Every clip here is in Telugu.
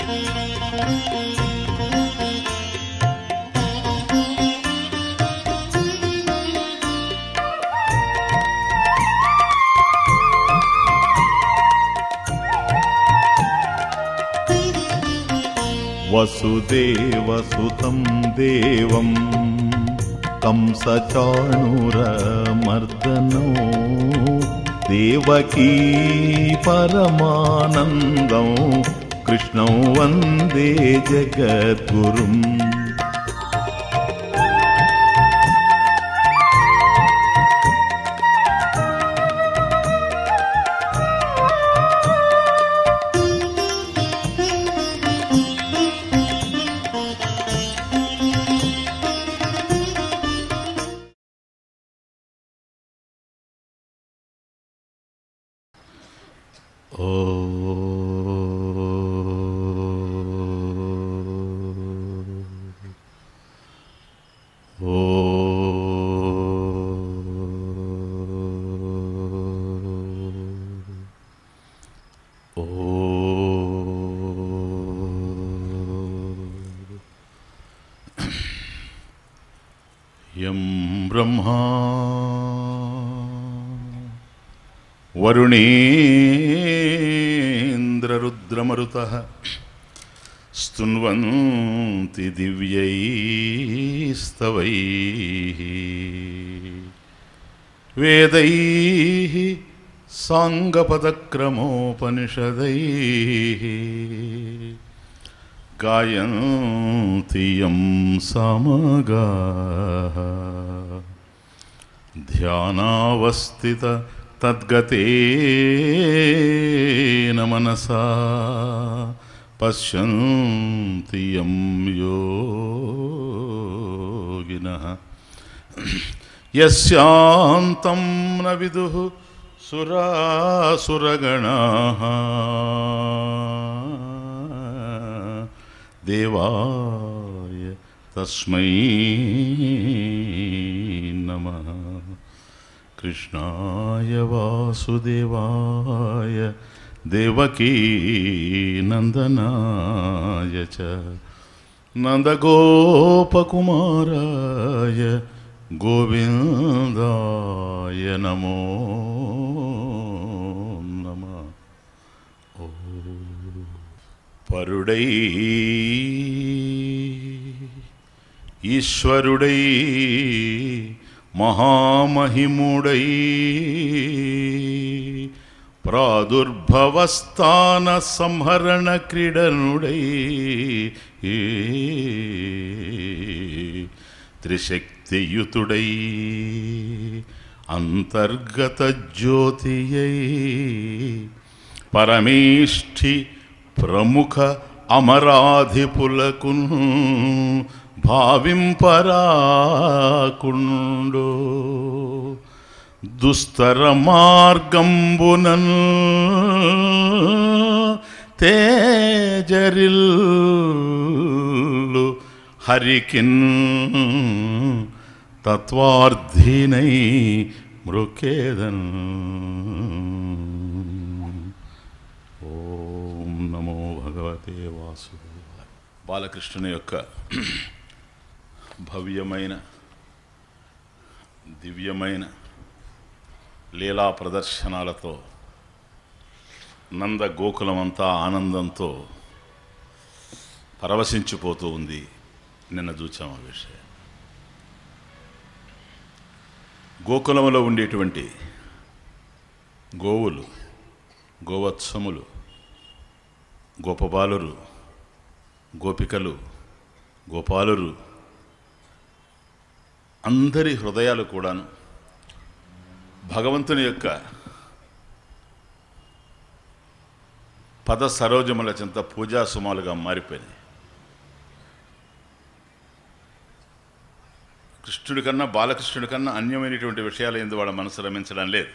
వసుదేవసుతం దేవం కంసచాణూరమర్దనో దేవకీ పరమానందం కృష్ణం వందే జగద్గురుం యం బ్రహ్మా వరుణేంద్రరుద్రమరుతः స్తున్వంతి దివ్యైస్తవైः వేदैः సాంగపదక్రమోపనిషदैः గాయంతి యం సమగాः ధ్యానావస్థిత తద్గతేన మనసా పశ్యంతి యం యోగినః యస్యాంతం న విదుః సురాసురగణాః దేవాయ తస్మై నమః కృష్ణాయ వాసుదేవాయ దేవకీ నందనాయ చ నందగోపకుమారాయ గోవిందాయ నమో నమ పరుడై ఈశ్వరుడై మహామహిముడై ప్రాదుర్భవస్థాన సంహరణ క్రీడనుడై త్రిశక్తియుతుడై అంతర్గత జ్యోతియై పరమేష్ఠి ప్రముఖ అమరాధిపులకు భావింపరాకుండు దుస్తర మార్గంబునన్ తేజరిల్లు హరికిన్ తత్వార్థినై మృకేదన్ ఓం నమో భగవతే వాసుదేవాయ బాలకృష్ణుని యొక్క భవ్యమైన దివ్యమైన లీలా ప్రదర్శనాలతో నంద గోకులమంతా ఆనందంతో పరవశించిపోతూ ఉంది నిన్న చూచాం ఆ విషయం గోకులంలో ఉండేటువంటి గోవులు గోవత్సములు గోపబాలురు గోపికలు గోపాలురు అందరి హృదయాలు కూడాను భగవంతుని యొక్క పద సరోజముల చెంత పూజా సుమాలుగా మారిపోయినాయి కృష్ణుడి కన్నా బాలకృష్ణుడి కన్నా అన్యమైనటువంటి విషయాలు ఎందు వాళ్ళ మనసు రమించడం లేదు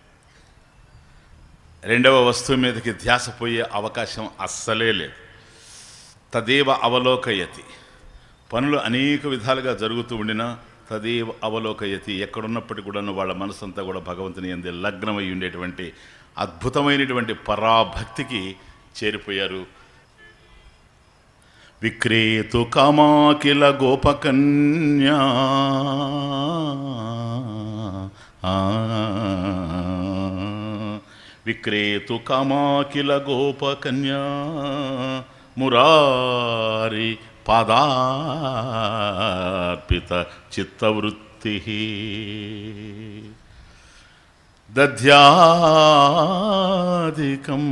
రెండవ వస్తువు మీదకి ధ్యాస పోయే అవకాశం అస్సలే లేదు తదేవ అవలోకయతి పనులు అనేక విధాలుగా జరుగుతూ ఉండినా తదేవ అవలోకయతి ఎక్కడున్నప్పటికీ కూడా వాళ్ళ మనసంతా కూడా భగవంతుని ఎందు లగ్నమై ఉండేటువంటి అద్భుతమైనటువంటి పరాభక్తికి చేరిపోయారు విక్రేతు కామాకిల గోపకన్యా ఆ. విక్రేతు కామాకిల గోపకన్యా మురారి పాదార్పిత చిత్తవృత్తి దధ్యాదికం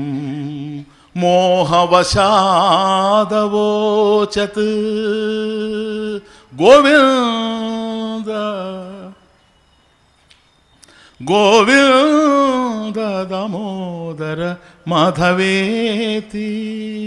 మోహవశాదవోచత్ గోవింద గోవింద దామోదర మాధవేతి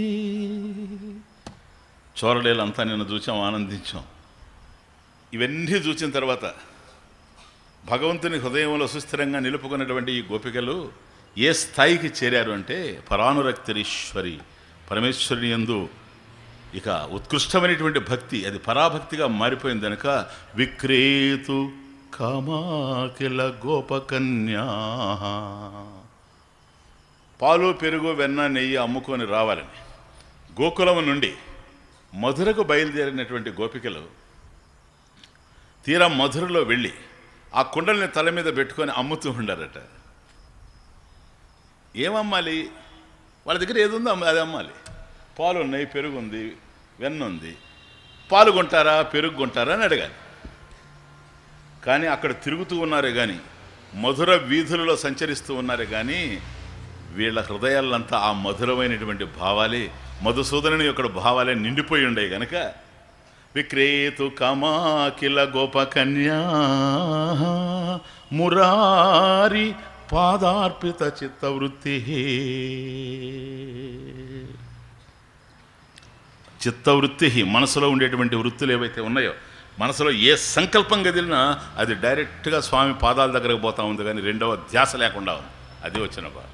చోరడేలంతా నిన్ను చూచాం ఆనందించాం ఇవన్నీ చూసిన తర్వాత భగవంతుని హృదయంలో సుస్థిరంగా నిలుపుకున్నటువంటి ఈ గోపికలు ఏ స్థాయికి చేరారు అంటే పరానురక్తిరీశ్వరి పరమేశ్వరుని యందు ఇక ఉత్కృష్టమైనటువంటి భక్తి అది పరాభక్తిగా మారిపోయింది కనుక విక్రేతు కామాకిల గోపకన్యా పాలు పెరుగు వెన్న నెయ్యి అమ్ముకొని రావాలని గోకులం నుండి మధురకు బయలుదేరినటువంటి గోపికలు తీరా మధురలో వెళ్ళి ఆ కుండల్ని తల మీద పెట్టుకొని అమ్ముతూ ఉండారట ఏమమ్మాలి వాళ్ళ దగ్గర ఏది ఉందో అమ్మ- అది అమ్మాలి పాలు ఉన్నాయి పెరుగు ఉంది వెన్న ఉంది పాలు కొంటారా పెరుగు కొంటారా అని అడగాలి కానీ అక్కడ తిరుగుతూ ఉన్నారే కానీ మధుర వీధులలో సంచరిస్తూ ఉన్నారే కానీ వీళ్ళ హృదయాలంతా ఆ మధురమైనటువంటి భావాలే మధుసూదనుని యొక్క భావాలే నిండిపోయి ఉండే గనక విక్రేతు కమాకిల గోపకన్యా మురారి పాదార్పిత చిత్తవృత్తి చిత్తవృత్తి మనసులో ఉండేటువంటి వృత్తులు ఏవైతే ఉన్నాయో మనసులో ఏ సంకల్పం కదిలినా అది డైరెక్ట్గా స్వామి పాదాల దగ్గరకు పోతా ఉంది కానీ రెండవ ధ్యాస లేకుండా ఉంది అది వచ్చిన బాధ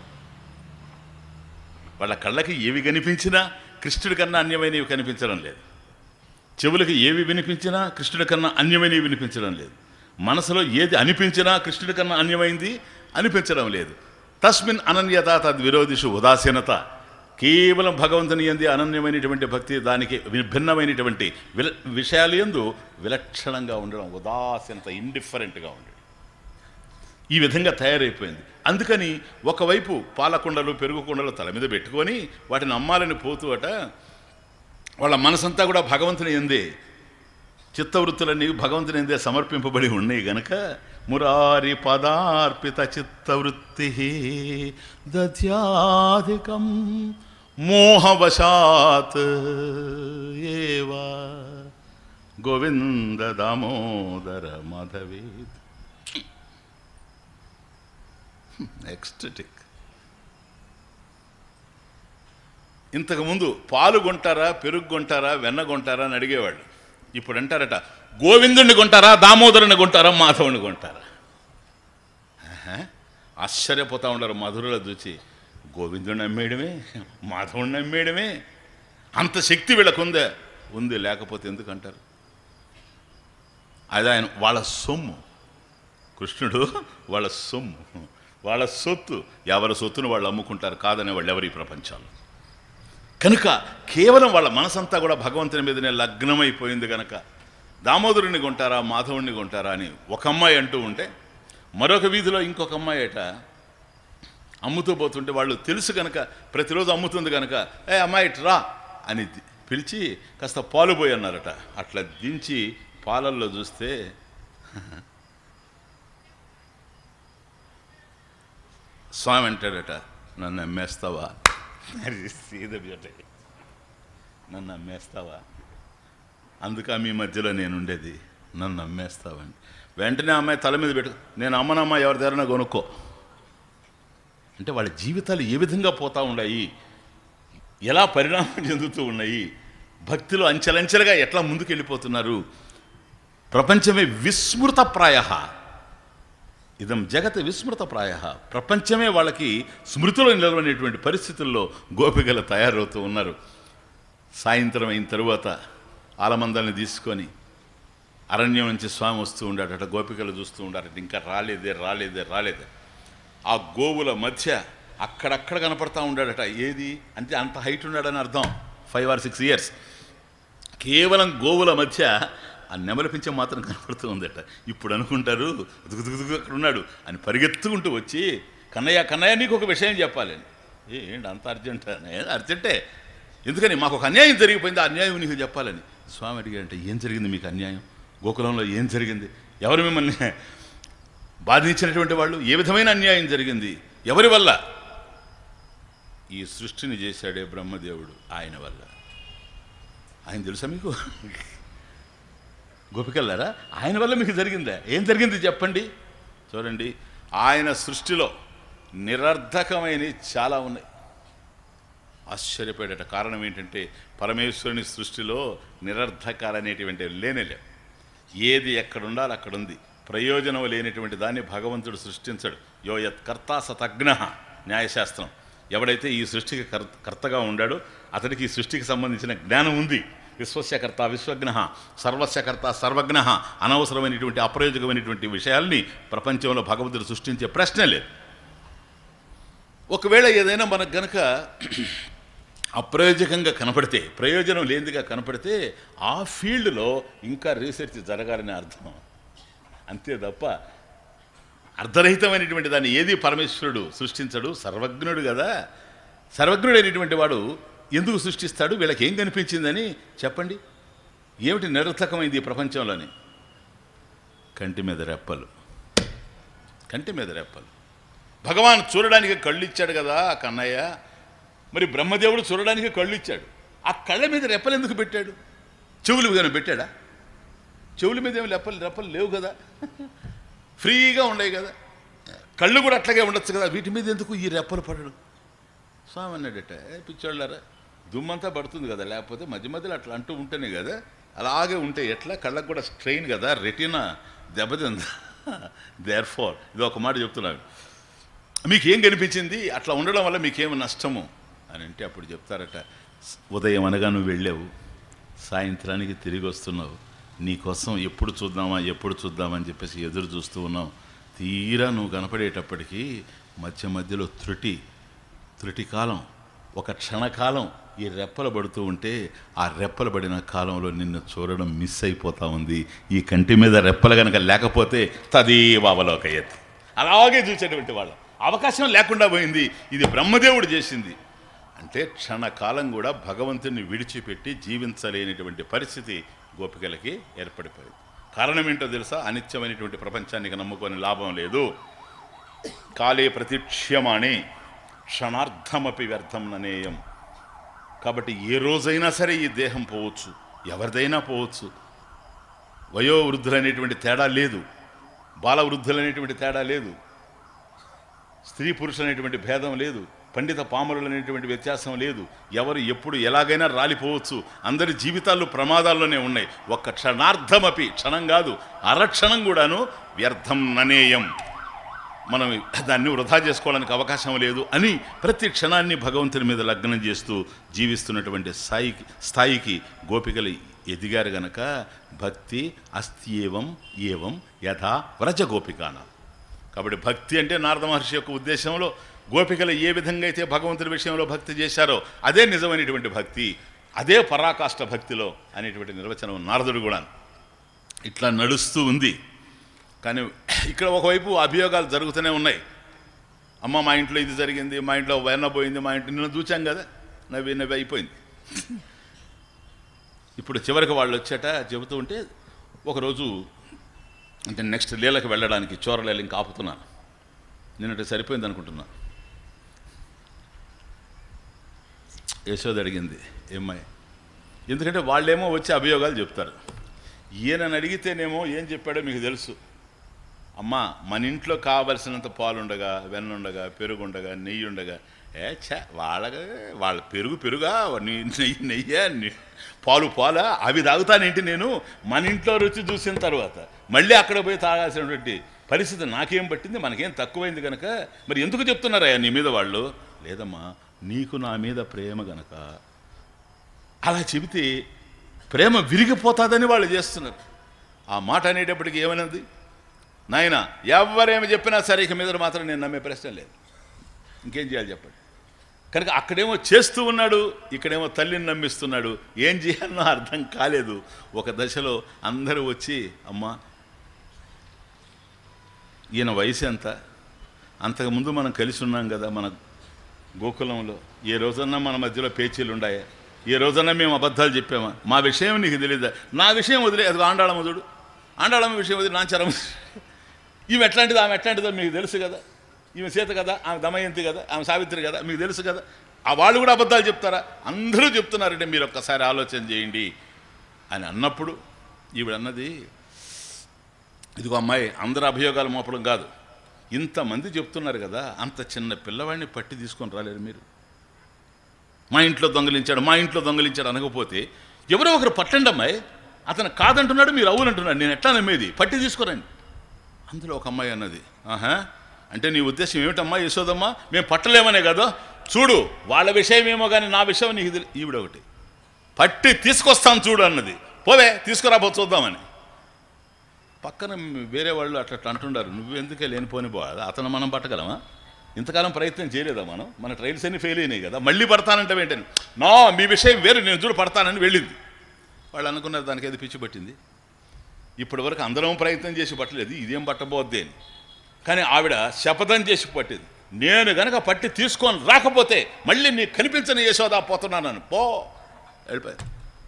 వాళ్ళ కళ్ళకి ఏవి కనిపించినా కృష్ణుడి కన్నా అన్యమైనవి కనిపించడం లేదు చెవులకి ఏవి వినిపించినా కృష్ణుడి కన్నా అన్యమైనవి వినిపించడం లేదు మనసులో ఏది అనిపించినా కృష్ణుడి కన్నా అన్యమైంది అనిపించడం లేదు తస్మిన్ అనన్యత తద్విరోధిషు ఉదాసీనత కేవలం భగవంతుని ఎంది అనన్యమైనటువంటి భక్తి దానికి విభిన్నమైనటువంటి విల విషయాలు ఎందు విలక్షణంగా ఉండడం ఉదాసీనత ఇండిఫరెంట్గా ఉండడం ఈ విధంగా తయారైపోయింది అందుకని ఒకవైపు పాలకుండలు పెరుగు కుండలు తల మీద పెట్టుకొని వాటిని అమ్మాలని పోతూ అట వాళ్ళ మనసంతా కూడా భగవంతుని ఎందే చిత్తవృత్తులన్నీ భగవంతుని ఎందే సమర్పింపబడి ఉన్నాయి గనక మురారి పదార్పిత చిత్తవృత్తి దధ్యాధికం మోహవశాత్ ఏవా గోవింద దామోదర మాధవేది ఎక్స్టటిక్ ఇంతకుముందు పాలు కొంటారా పెరుగు కొంటారా వెన్న కొంటారా అని అడిగేవాళ్ళు ఇప్పుడు అంటారట గోవిందుణ్ణి కొంటారా దామోదరుని కొంటారా మాధవుని కొంటారా ఆహా, ఆశ్చర్యపోతా ఉండరు మధురలో చూచి గోవిందుని అమ్మేయడమే మాధవుడిని అమ్మేయడమే అంత శక్తి వీళ్ళకు ఉందే ఉంది లేకపోతే ఎందుకు అంటారు అది ఆయన వాళ్ళ సొమ్ము కృష్ణుడు వాళ్ళ సొమ్ము వాళ్ళ సొత్తు ఎవరి సొత్తును వాళ్ళు అమ్ముకుంటారు కాదనే వాళ్ళు ఎవరి ప్రపంచాలు కనుక కేవలం వాళ్ళ మనసంతా కూడా భగవంతుని మీదనే లగ్నమైపోయింది కనుక దామోదరుని కొంటారా మాధవుడిని కొంటారా అని ఒక అమ్మాయి అంటూ ఉంటే మరొక వీధిలో ఇంకొక అమ్మాయి అట అమ్ముతూ పోతుంటే వాళ్ళు తెలుసు కనుక ప్రతిరోజు అమ్ముతుంది కనుక ఏ అమ్మాయి ఇటు రా అని ది- పిలిచి కాస్త పాలు పోయి అన్నారట అట్లా దించి పాలల్లో చూస్తే స్వామి అంటాడట నన్ను అమ్మేస్తావా అది సీద బిడ్డ. నన్ను అమ్మేస్తావా అందుక మీ మధ్యలో నేను ఉండేది నన్ను అమ్మేస్తావని వెంటనే ఆ అమ్మాయి తల మీద పెట్టు నేను అమ్మనమ్మ ఎవరి దగ్గర కొనుక్కో అంటే వాళ్ళ జీవితాలు ఏ విధంగా పోతా ఉన్నాయి ఎలా పరిణామం చెందుతూ ఉన్నాయి భక్తిలో అంచెలంచెలుగా ఎట్లా ముందుకెళ్ళిపోతున్నారు ప్రపంచమే విస్మృత ప్రాయ ఇదం జగత్ విస్మృత ప్రాయ ప్రపంచమే వాళ్ళకి స్మృతిలో నిలవనేటువంటి పరిస్థితుల్లో గోపికలు తయారవుతూ ఉన్నారు సాయంత్రం అయిన తరువాత ఆలమందల్ని తీసుకొని అరణ్యం నుంచి స్వామి వస్తూ ఉండాడట గోపికలు చూస్తూ ఉండారట ఇంకా రాలేదే రాలేదే రాలేదే ఆ గోవుల మధ్య అక్కడక్కడ కనపడతా ఉండాడట ఏది అంటే అంత హైట్ ఉన్నాడని అర్థం ఫైవ్ ఆర్ సిక్స్ ఇయర్స్ కేవలం గోవుల మధ్య ఆ నెమలి పింఛం మాత్రం కనపడుతూ ఉందట ఇప్పుడు అనుకుంటారు దుగుదుగుదుగు అక్కడ ఉన్నాడు అని పరిగెత్తుకుంటూ వచ్చి కన్నయ్య కన్నయ్య నీకు ఒక విషయం చెప్పాలి అని. ఏ ఏంటి అంత అర్జెంట్ అర్జెంటే ఎందుకని మాకు ఒక అన్యాయం జరిగిపోయింది ఆ అన్యాయం నీకు చెప్పాలని స్వామి అడిగారంటే ఏం జరిగింది మీకు అన్యాయం గోకులంలో ఏం జరిగింది ఎవరు మిమ్మల్ని బాధించినటువంటి వాళ్ళు ఏ విధమైన అన్యాయం జరిగింది ఎవరి వల్ల ఈ సృష్టిని చేశాడే బ్రహ్మదేవుడు ఆయన వల్ల ఆయన తెలుసా మీకు గోపికల్లారా ఆయన వల్ల మీకు జరిగిందా ఏం జరిగింది చెప్పండి చూడండి ఆయన సృష్టిలో నిరర్ధకమైనవి చాలా ఉన్నాయి ఆశ్చర్యపోయేట కారణం ఏంటంటే పరమేశ్వరుని సృష్టిలో నిరర్ధకాలనేటువంటి లేనేలేవు ఏది ఎక్కడ ఉండాలి అక్కడ ఉంది ప్రయోజనం లేనటువంటి దాన్ని భగవంతుడు సృష్టించడు యో యత్ కర్త సతజ్ఞ న్యాయశాస్త్రం ఎవడైతే ఈ సృష్టికి కర్ కర్తగా ఉండాడో అతడికి ఈ సృష్టికి సంబంధించిన జ్ఞానం ఉంది విశ్వస్యకర్త విశ్వజ్ఞ సర్వస్యకర్త సర్వజ్ఞ అనవసరమైనటువంటి అప్రయోజకమైనటువంటి విషయాల్ని ప్రపంచంలో భగవంతుడు సృష్టించే ప్రశ్నే లేదు ఒకవేళ ఏదైనా మనకు గనక అప్రయోజకంగా కనపడితే ప్రయోజనం లేనిదిగా కనపడితే ఆ ఫీల్డ్లో ఇంకా రీసెర్చ్ జరగాలని అర్థం అంతే తప్ప అర్ధరహితమైనటువంటి దాన్ని ఏది పరమేశ్వరుడు సృష్టించడు సర్వజ్ఞుడు కదా సర్వజ్ఞుడైనటువంటి వాడు ఎందుకు సృష్టిస్తాడు వీళ్ళకి ఏం కనిపించిందని చెప్పండి ఏమిటి నిరర్థకమైంది ఈ ప్రపంచంలోని కంటి మీద రెప్పలు కంటి మీద రెప్పలు భగవాన్ చూడడానికి కళ్ళు ఇచ్చాడు కదా ఆ కన్నయ్య మరి బ్రహ్మదేవుడు చూడడానికి కళ్ళు ఇచ్చాడు ఆ కళ్ళ మీద రెప్పలు ఎందుకు పెట్టాడు చెవులు కానీ పెట్టాడా చెవుల మీద ఏమి రెప్పలు రెప్పలు లేవు కదా ఫ్రీగా ఉండవు కదా కళ్ళు కూడా అట్లాగే ఉండొచ్చు కదా వీటి మీద ఎందుకు ఈ రెప్పలు పడడు స్వామి అన్నాడట "ఏ పిచ్చోళ్ళారా దుమ్మంతా పడుతుంది కదా లేకపోతే మధ్య మధ్యలో అట్లా అంటూ ఉంటేనే కదా అలాగే ఉంటే ఎట్లా కళ్ళకు కూడా స్ట్రెయిన్ కదా రెటీనా దెబ్బతిందా దేర్ ఫార్ ఇది ఒక మాట చెప్తున్నాను మీకేం కనిపించింది అట్లా ఉండడం వల్ల మీకేం నష్టము అని అంటే అప్పుడు చెప్తారట ఉదయం అనగా నువ్వు వెళ్ళావు సాయంత్రానికి తిరిగి వస్తున్నావు నీకోసం ఎప్పుడు చూద్దామా ఎప్పుడు చూద్దామని చెప్పేసి ఎదురు చూస్తూ ఉన్నావు తీరా నువ్వు కనపడేటప్పటికీ మధ్య మధ్యలో త్రుటి త్రుటి కాలం ఒక క్షణకాలం ఈ రెప్పలు పడుతూ ఉంటే ఆ రెప్పలు పడిన కాలంలో నిన్ను చూడడం మిస్ అయిపోతా ఉంది ఈ కంటి మీద రెప్పలు కనుక లేకపోతే తదీవావలోకయత్ అలాగే చూసేటువంటి వాళ్ళు అవకాశం లేకుండా పోయింది ఇది బ్రహ్మదేవుడు చేసింది అంటే క్షణకాలం కూడా భగవంతుని విడిచిపెట్టి జీవించలేనటువంటి పరిస్థితి గోపికలకి ఏర్పడిపోయింది కారణం ఏంటో తెలుసా అనిత్యమైనటువంటి ప్రపంచానికి నమ్ముకొని లాభం లేదు కాలే ప్రతిక్ష్యమాణి క్షణార్థమపి వ్యర్థం ననేయం కాబట్టి ఏ రోజైనా సరే ఈ దేహం పోవచ్చు ఎవరిదైనా పోవచ్చు వయోవృద్ధులనేటువంటి తేడా లేదు బాల వృద్ధులనేటువంటి తేడా లేదు స్త్రీ పురుషులు అనేటువంటి భేదం లేదు పండిత పామరులు అనేటువంటి వ్యత్యాసం లేదు ఎవరు ఎప్పుడు ఎలాగైనా రాలిపోవచ్చు అందరి జీవితాలు ప్రమాదాల్లోనే ఉన్నాయి ఒక్క క్షణార్థమపి క్షణం కాదు అరక్షణం కూడాను వ్యర్థం ననేయం మనం దాన్ని వృధా చేసుకోవడానికి అవకాశం లేదు అని ప్రతి క్షణాన్ని భగవంతుని మీద లగ్నం చేస్తూ జీవిస్తున్నటువంటి స్థాయికి స్థాయికి గోపికలు ఎదిగారు గనక భక్తి అస్త్యేవం ఏవం యథా వ్రజ గోపికాన కాబట్టి భక్తి అంటే నారద మహర్షి యొక్క ఉద్దేశంలో గోపికలు ఏ విధంగా అయితే భగవంతుడి విషయంలో భక్తి చేశారో అదే నిజమైనటువంటి భక్తి అదే పరాకాష్ట భక్తిలో అనేటువంటి నిర్వచనం నారదుడు కూడా ఇట్లా నడుస్తూ ఉంది కానీ ఇక్కడ ఒకవైపు అభియోగాలు జరుగుతూనే ఉన్నాయి అమ్మ మా ఇంట్లో ఇది జరిగింది మా ఇంట్లో వెన్న పోయింది మా ఇంట్లో నిన్ను చూచాం కదా నవ్వి నవ్వి అయిపోయింది ఇప్పుడు చివరికి వాళ్ళు వచ్చాట చెబుతూ ఉంటే ఒకరోజు అంటే నెక్స్ట్ లీలకు వెళ్ళడానికి చోరలేలు ఇంకా ఆపుతున్నాను నిన్నటి సరిపోయింది అనుకుంటున్నా యశోద అడిగింది ఏమ్మాయి ఎందుకంటే వాళ్ళేమో వచ్చి అభియోగాలు చెప్తారు ఈయనని అడిగితేనేమో ఏం చెప్పాడో మీకు తెలుసు అమ్మా మన ఇంట్లో కావలసినంత పాలు ఉండగా వెన్న ఉండగా పెరుగు ఉండగా నెయ్యి ఉండగా ఏ ఛ వాళ్ళగా వాళ్ళ పెరుగు పెరుగా నీ- నెయ్యి నెయ్యా ని- పాలు పాలా అవి తాగుతానేంటి నేను మన ఇంట్లో రుచి చూసిన తర్వాత మళ్ళీ అక్కడ పోయి తాగాల్సినటువంటి పరిస్థితి నాకేం పట్టింది మనకేం తక్కువైంది కనుక మరి ఎందుకు చెప్తున్నారయ్యా నీ మీద వాళ్ళు లేదమ్మా నీకు నా మీద ప్రేమ గనక అలా చెబితే ప్రేమ విరిగిపోతాదని వాళ్ళు చేస్తున్నారు ఆ మాట అనేటప్పటికి ఏమన్నది నాయన ఎవరేమి చెప్పినా సరే ఇక మీద మాత్రం నేను నమ్మే ప్రశ్న లేదు ఇంకేం చేయాలి చెప్పండి కనుక అక్కడేమో చేస్తూ ఉన్నాడు ఇక్కడేమో తల్లిని నమ్మిస్తున్నాడు ఏం చేయాలనో అర్థం కాలేదు ఒక దశలో అందరూ వచ్చి అమ్మా ఈయన వయసు ఎంత అంతకుముందు మనం కలిసి ఉన్నాం కదా మన గోకులంలో ఏ రోజన్నా మన మధ్యలో పేచీలు ఉన్నాయా ఏ రోజన్నా మేము అబద్ధాలు చెప్పామా మా విషయం నీకు తెలియదా నా విషయం వదిలే అది ఆండాళమ్మ చూడు ఆండాళమ్మ విషయం వదిలి నాంచరమ్మ ఈమె ఎట్లాంటిది ఆమె ఎట్లాంటిదో మీకు తెలుసు కదా ఈమె సీత కదా ఆమె దమయంతి కదా ఆమె సావిత్రి కదా మీకు తెలుసు కదా ఆ వాళ్ళు కూడా అబద్ధాలు చెప్తారా అందరూ చెప్తున్నారంటే మీరు ఒక్కసారి ఆలోచన చేయండి అని అన్నప్పుడు ఈవిడ అన్నది ఇదిగో అమ్మాయి అందరు అభియోగాలు మోపడం కాదు ఇంతమంది చెప్తున్నారు కదా అంత చిన్న పిల్లవాడిని పట్టి తీసుకొని రాలేరు మీరు మా ఇంట్లో దొంగలించాడు మా ఇంట్లో దొంగలించాడు అనకపోతే ఎవరో ఒకరు పట్టండి అమ్మాయి అతను కాదంటున్నాడు మీరు అవునంటున్నాడు నేను ఎట్లా నమ్మేది పట్టి తీసుకురండి అందులో ఒక అమ్మాయి అన్నది ఆహా అంటే నీ ఉద్దేశం ఏమిటమ్మా యశోదమ్మా మేము పట్టలేమనే కదా చూడు వాళ్ళ విషయం ఏమో కానీ నా విషయం నీకు తెలి-" ఈవిడ ఒకటి పట్టి తీసుకొస్తాను చూడు అన్నది పోవే తీసుకురాబో చూద్దామని పక్కన వేరే వాళ్ళు అట్లా అట్లా అంటుండారు నువ్వు ఎందుకే లేనిపోని పోవాలి అతను మనం పట్టగలమా ఇంతకాలం ప్రయత్నం చేయలేదా మనం మన ట్రైల్స్ అన్ని ఫెయిల్ అయినాయి కదా మళ్ళీ పడతానంటే ఏంటని నో మీ విషయం వేరు నేను చూడు పడతానని వెళ్ళింది వాళ్ళు అనుకున్నారు దానికి ఏది పిచ్చి పట్టింది ఇప్పటి వరకు అందరం ప్రయత్నం చేసి పట్టలేదు ఇదేం పట్టబోద్ది అని కానీ ఆవిడ శపథం చేసి పట్టింది నేను గనక పట్టి తీసుకొని రాకపోతే మళ్ళీ నీకు కనిపించని యశోదా పోతున్నానని పో వెళ్ళిపోయారు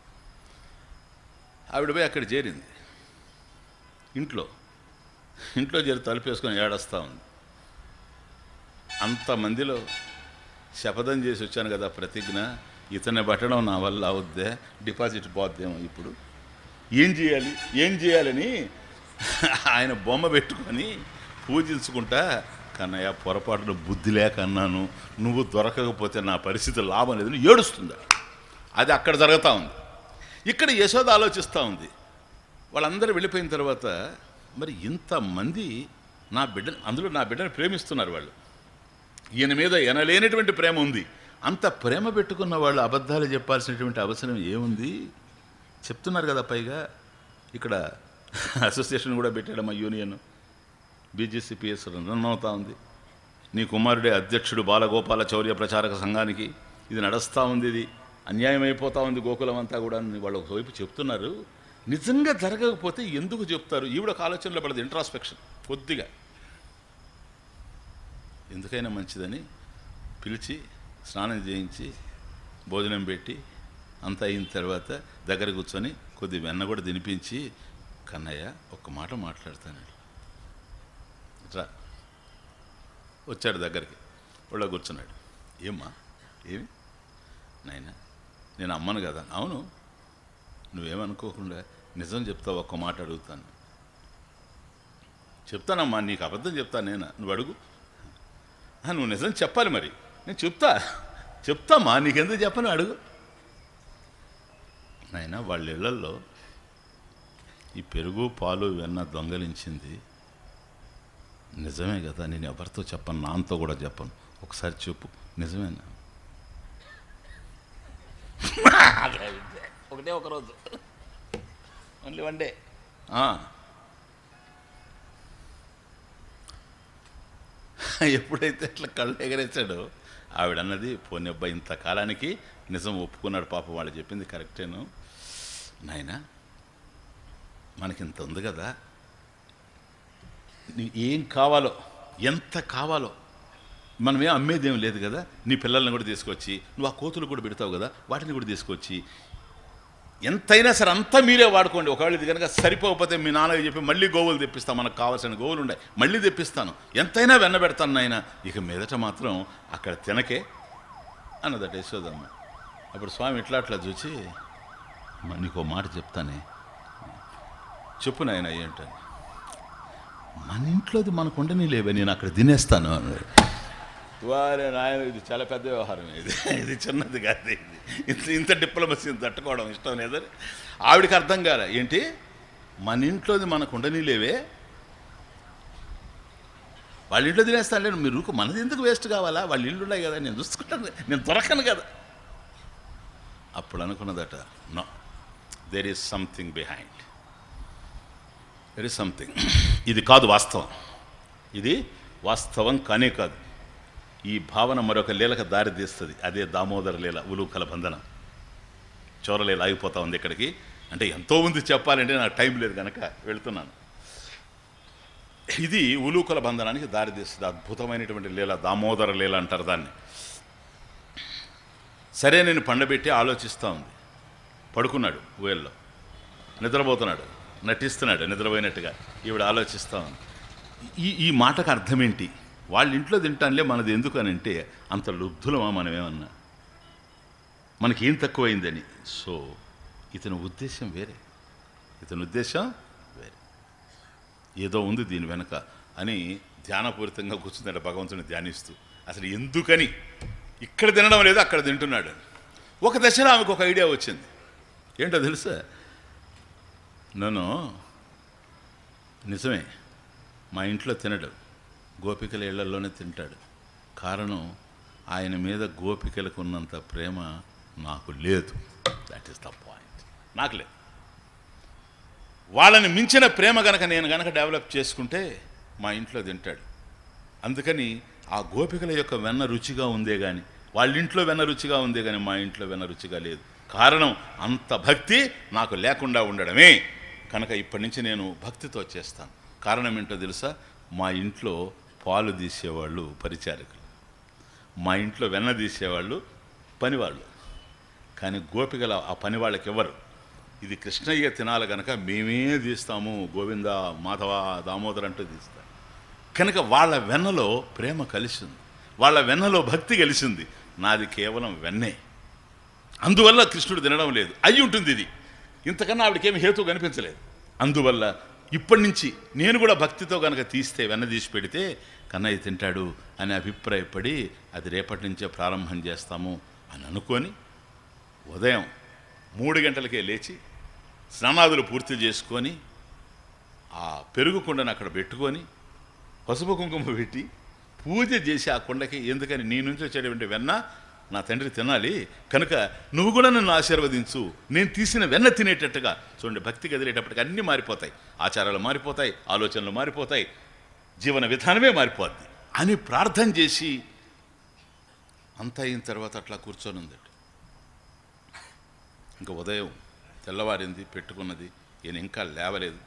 ఆవిడ పోయి అక్కడ చేరింది ఇంట్లో ఇంట్లో చేరి తలుపేసుకొని ఏడస్తా ఉంది అంతమందిలో శపథం చేసి వచ్చాను కదా ప్రతిజ్ఞ ఇతన్ని పట్టడం నా వల్ల అవుద్దే డిపాజిట్ పోద్దేమో ఇప్పుడు ఏం చేయాలి ఏం చేయాలని ఆయన బొమ్మ పెట్టుకొని పూజించుకుంటా కన్నయ్య పొరపాటున బుద్ధి లేక అన్నాను నువ్వు దొరకకపోతే నా పరిస్థితి లాభం లేదని ఏడుస్తుంది అది అక్కడ జరుగుతూ ఉంది ఇక్కడ యశోద ఆలోచిస్తూ ఉంది వాళ్ళందరూ వెళ్ళిపోయిన తర్వాత మరి ఇంతమంది నా బిడ్డ అందులో నా బిడ్డను ప్రేమిస్తున్నారు వాళ్ళు ఈయన మీద ఎనలేనటువంటి ప్రేమ ఉంది అంత ప్రేమ పెట్టుకున్న వాళ్ళు అబద్ధాలు చెప్పాల్సినటువంటి అవసరం ఏముంది చెప్తున్నారు కదా పైగా ఇక్కడ అసోసియేషన్ కూడా పెట్టాడు మా యూనియన్ బీజేసీపీఎస్ రన్ అవుతా ఉంది నీ కుమారుడే అధ్యక్షుడు బాలగోపాల చౌర్య ప్రచారక సంఘానికి ఇది నడుస్తూ ఉంది ఇది అన్యాయం అయిపోతా ఉంది గోకులం అంతా కూడా అని వాళ్ళు ఒకవైపు చెప్తున్నారు నిజంగా జరగకపోతే ఎందుకు చెప్తారు ఈవిడ ఒక ఆలోచనలో పడదు ఇంట్రాస్పెక్షన్ కొద్దిగా ఎందుకైనా మంచిదని పిలిచి స్నానం చేయించి భోజనం పెట్టి అంతా అయిన తర్వాత దగ్గర కూర్చొని కొద్ది వెన్న కూడా తినిపించి కన్నయ్య ఒక్క మాట మాట్లాడతాను రా వచ్చాడు దగ్గరికి ఒళ్ళో కూర్చున్నాడు ఏమ్మా ఏమి నాయనా నేను అమ్మను కదా అవును నువ్వేమనుకోకుండా నిజం చెప్తావు ఒక్క మాట అడుగుతాను చెప్తానమ్మా నీకు అబద్ధం చెప్తాను నేను నువ్వు అడుగు "ఆ, నువ్వు నిజం చెప్పాలి మరి నేను చెప్తా చెప్తామా నీకెందుకు చెప్పను అడుగు నాయన వాళ్ళ ఇళ్లల్లో ఈ పెరుగు పాలు వెన్న దొంగలించింది నిజమే కదా నేను ఎవరితో చెప్పను నాన్నతో కూడా చెప్పను ఒకసారి చెప్పు నిజమేనా ఒకటే ఒక రోజు ఓన్లీ వన్ డే ఎప్పుడైతే అట్లా కళ్ళు ఎగరేసాడో ఆవిడ అన్నది పోనీ అబ్బాయి ఇంతకాలానికి నిజం ఒప్పుకున్నాడు పాపం వాళ్ళు చెప్పింది కరెక్టేను నాయనా మనకింత ఉంది కదా నీకు ఏం కావాలో ఎంత కావాలో మనమేం అమ్మేదేం లేదు కదా నీ పిల్లల్ని కూడా తీసుకొచ్చి నువ్వు ఆ కోతులు కూడా పెడతావు కదా వాటిని కూడా తీసుకొచ్చి ఎంతైనా సరే అంతా మీరే వాడుకోండి ఒకవేళ ఇది కనుక సరిపోకపోతే మీ నాన్నకి చెప్పి మళ్ళీ గోవులు తెప్పిస్తాను మనకు కావాల్సిన గోవులు ఉన్నాయి మళ్ళీ తెప్పిస్తాను ఎంతైనా వెన్న పెడతాను నాయన ఇక మీదట మాత్రం అక్కడ తినకే అన్నదట యశోదమ్మ అప్పుడు స్వామి ఇట్లా అట్లా చూచి "అమ్మ, నీకు మాట చెప్తానే చెప్పు నాయన ఏంటని మన ఇంట్లోది మనకు ఉండని లేవే నేను అక్కడ తినేస్తాను అన్నాడు వారే నాయన ఇది చాలా పెద్ద వ్యవహారం ఇది ఇది చిన్నది కాదు ఇది ఇంత ఇంత డిప్లొమసీని తట్టుకోవడం ఇష్టం లేదని ఆవిడకి అర్థం కాలే ఏంటి మన ఇంట్లోది మనకు ఉండని లేవే వాళ్ళ ఇంట్లో తినేస్తానులే మీరు ఊరుకో, మనది ఎందుకు వేస్ట్ కావాలా వాళ్ళ ఇల్లు ఉన్నాయి కదా నేను చూసుకుంటాను నేను దొరకను కదా అప్పుడు అనుకున్నదట no there is something behind there is something ఇది కాదు వాస్తవం ఇది వాస్తవం కానే కాదు ఈ భావన మరొక లీలకు దారి తీస్తుంది అదే దామోదర లీల ఉలూకల బంధనం చోరలీల ఆగిపోతా ఉంది ఇక్కడికి అంటే ఎంతో ఉంది చెప్పాలంటే నాకు టైం లేదు కనుక వెళుతున్నాను ఇది ఉలూకల బంధనానికి దారి తీస్తుంది అద్భుతమైనటువంటి లీల దామోదర లీల అంటారు దాన్ని సరే నేను పండబెట్టి ఆలోచిస్తూ ఉంది పడుకున్నాడు ఊయల్లో నిద్రపోతున్నాడు నటిస్తున్నాడు నిద్రపోయినట్టుగా ఈవిడ ఆలోచిస్తూ ఉంది ఈ ఈ మాటకు అర్థం ఏంటి వాళ్ళ ఇంట్లో తింటానులే మనది ఎందుకు అని అంటే అంత లుబ్ధులమా మనం ఏమన్నా మనకేం తక్కువైందని సో ఇతని ఉద్దేశం వేరే ఇతని ఉద్దేశం వేరే ఏదో ఉంది దీని వెనక అని ధ్యానపూరితంగా కూర్చున్నాడు భగవంతుని ధ్యానిస్తూ అసలు ఎందుకని ఇక్కడ తినడం లేదు అక్కడ తింటున్నాడు ఒక దశలో ఆమెకు ఒక ఐడియా వచ్చింది ఏంటో తెలుసా నన్ను నిజమే మా ఇంట్లో తినడు గోపికల ఇళ్లలోనే తింటాడు కారణం ఆయన మీద గోపికలకు ఉన్నంత ప్రేమ నాకు లేదు దట్ ఈస్ ద పాయింట్ నాకు లేదు వాళ్ళని మించిన ప్రేమ గనక నేను గనక డెవలప్ చేసుకుంటే మా ఇంట్లో తింటాడు అందుకని ఆ గోపికల యొక్క వెన్న రుచిగా ఉందే కానీ వాళ్ళ ఇంట్లో వెన్న రుచిగా ఉందే కానీ మా ఇంట్లో వెన్న రుచిగా లేదు కారణం అంత భక్తి నాకు లేకుండా ఉండడమే కనుక ఇప్పటి నుంచి నేను భక్తితో చేస్తాను కారణం ఏంటో తెలుసా మా ఇంట్లో పాలు తీసేవాళ్ళు పరిచారకులు మా ఇంట్లో వెన్న తీసేవాళ్ళు పనివాళ్ళు కానీ గోపికల ఆ పని వాళ్ళకి ఎవరు ఇది కృష్ణయ్య తినాలి కనుక మేమే తీస్తాము గోవింద మాధవ దామోదర్ అంటూ తీస్తాం కనుక వాళ్ళ వెన్నలో ప్రేమ కలిసింది వాళ్ళ వెన్నలో భక్తి కలిసింది నాది కేవలం వెన్నే అందువల్ల కృష్ణుడు తినడం లేదు అయి ఉంటుంది ఇది ఇంతకన్నా ఆవిడకేమి హేతు కనిపించలేదు అందువల్ల ఇప్పటి నుంచి నేను కూడా భక్తితో కనుక తీస్తే వెన్న తీసి పెడితే కన్నయ్య తింటాడు అని అభిప్రాయపడి అది రేపటి నుంచే ప్రారంభం చేస్తాము అని అనుకొని ఉదయం మూడు గంటలకే లేచి స్నానాదులు పూర్తి చేసుకొని ఆ పెరుగు కుండను అక్కడ పెట్టుకొని పసుపు కుంకుమ పెట్టి పూజ చేసి ఆ కుండకి ఎందుకని నీ నుంచి వచ్చేటువంటి వెన్న నా తండ్రి తినాలి కనుక నువ్వు కూడా నన్ను ఆశీర్వదించు నేను తీసిన వెన్న తినేటట్టుగా చూడండి భక్తి కదిలేటప్పటికి అన్నీ మారిపోతాయి ఆచారాలు మారిపోతాయి ఆలోచనలు మారిపోతాయి జీవన విధానమే మారిపోద్ది అని ప్రార్థన చేసి అంత అయిన తర్వాత అట్లా కూర్చొని ఉందట ఇంకా ఉదయం తెల్లవారింది పెట్టుకున్నది ఈయన ఇంకా లేవలేదు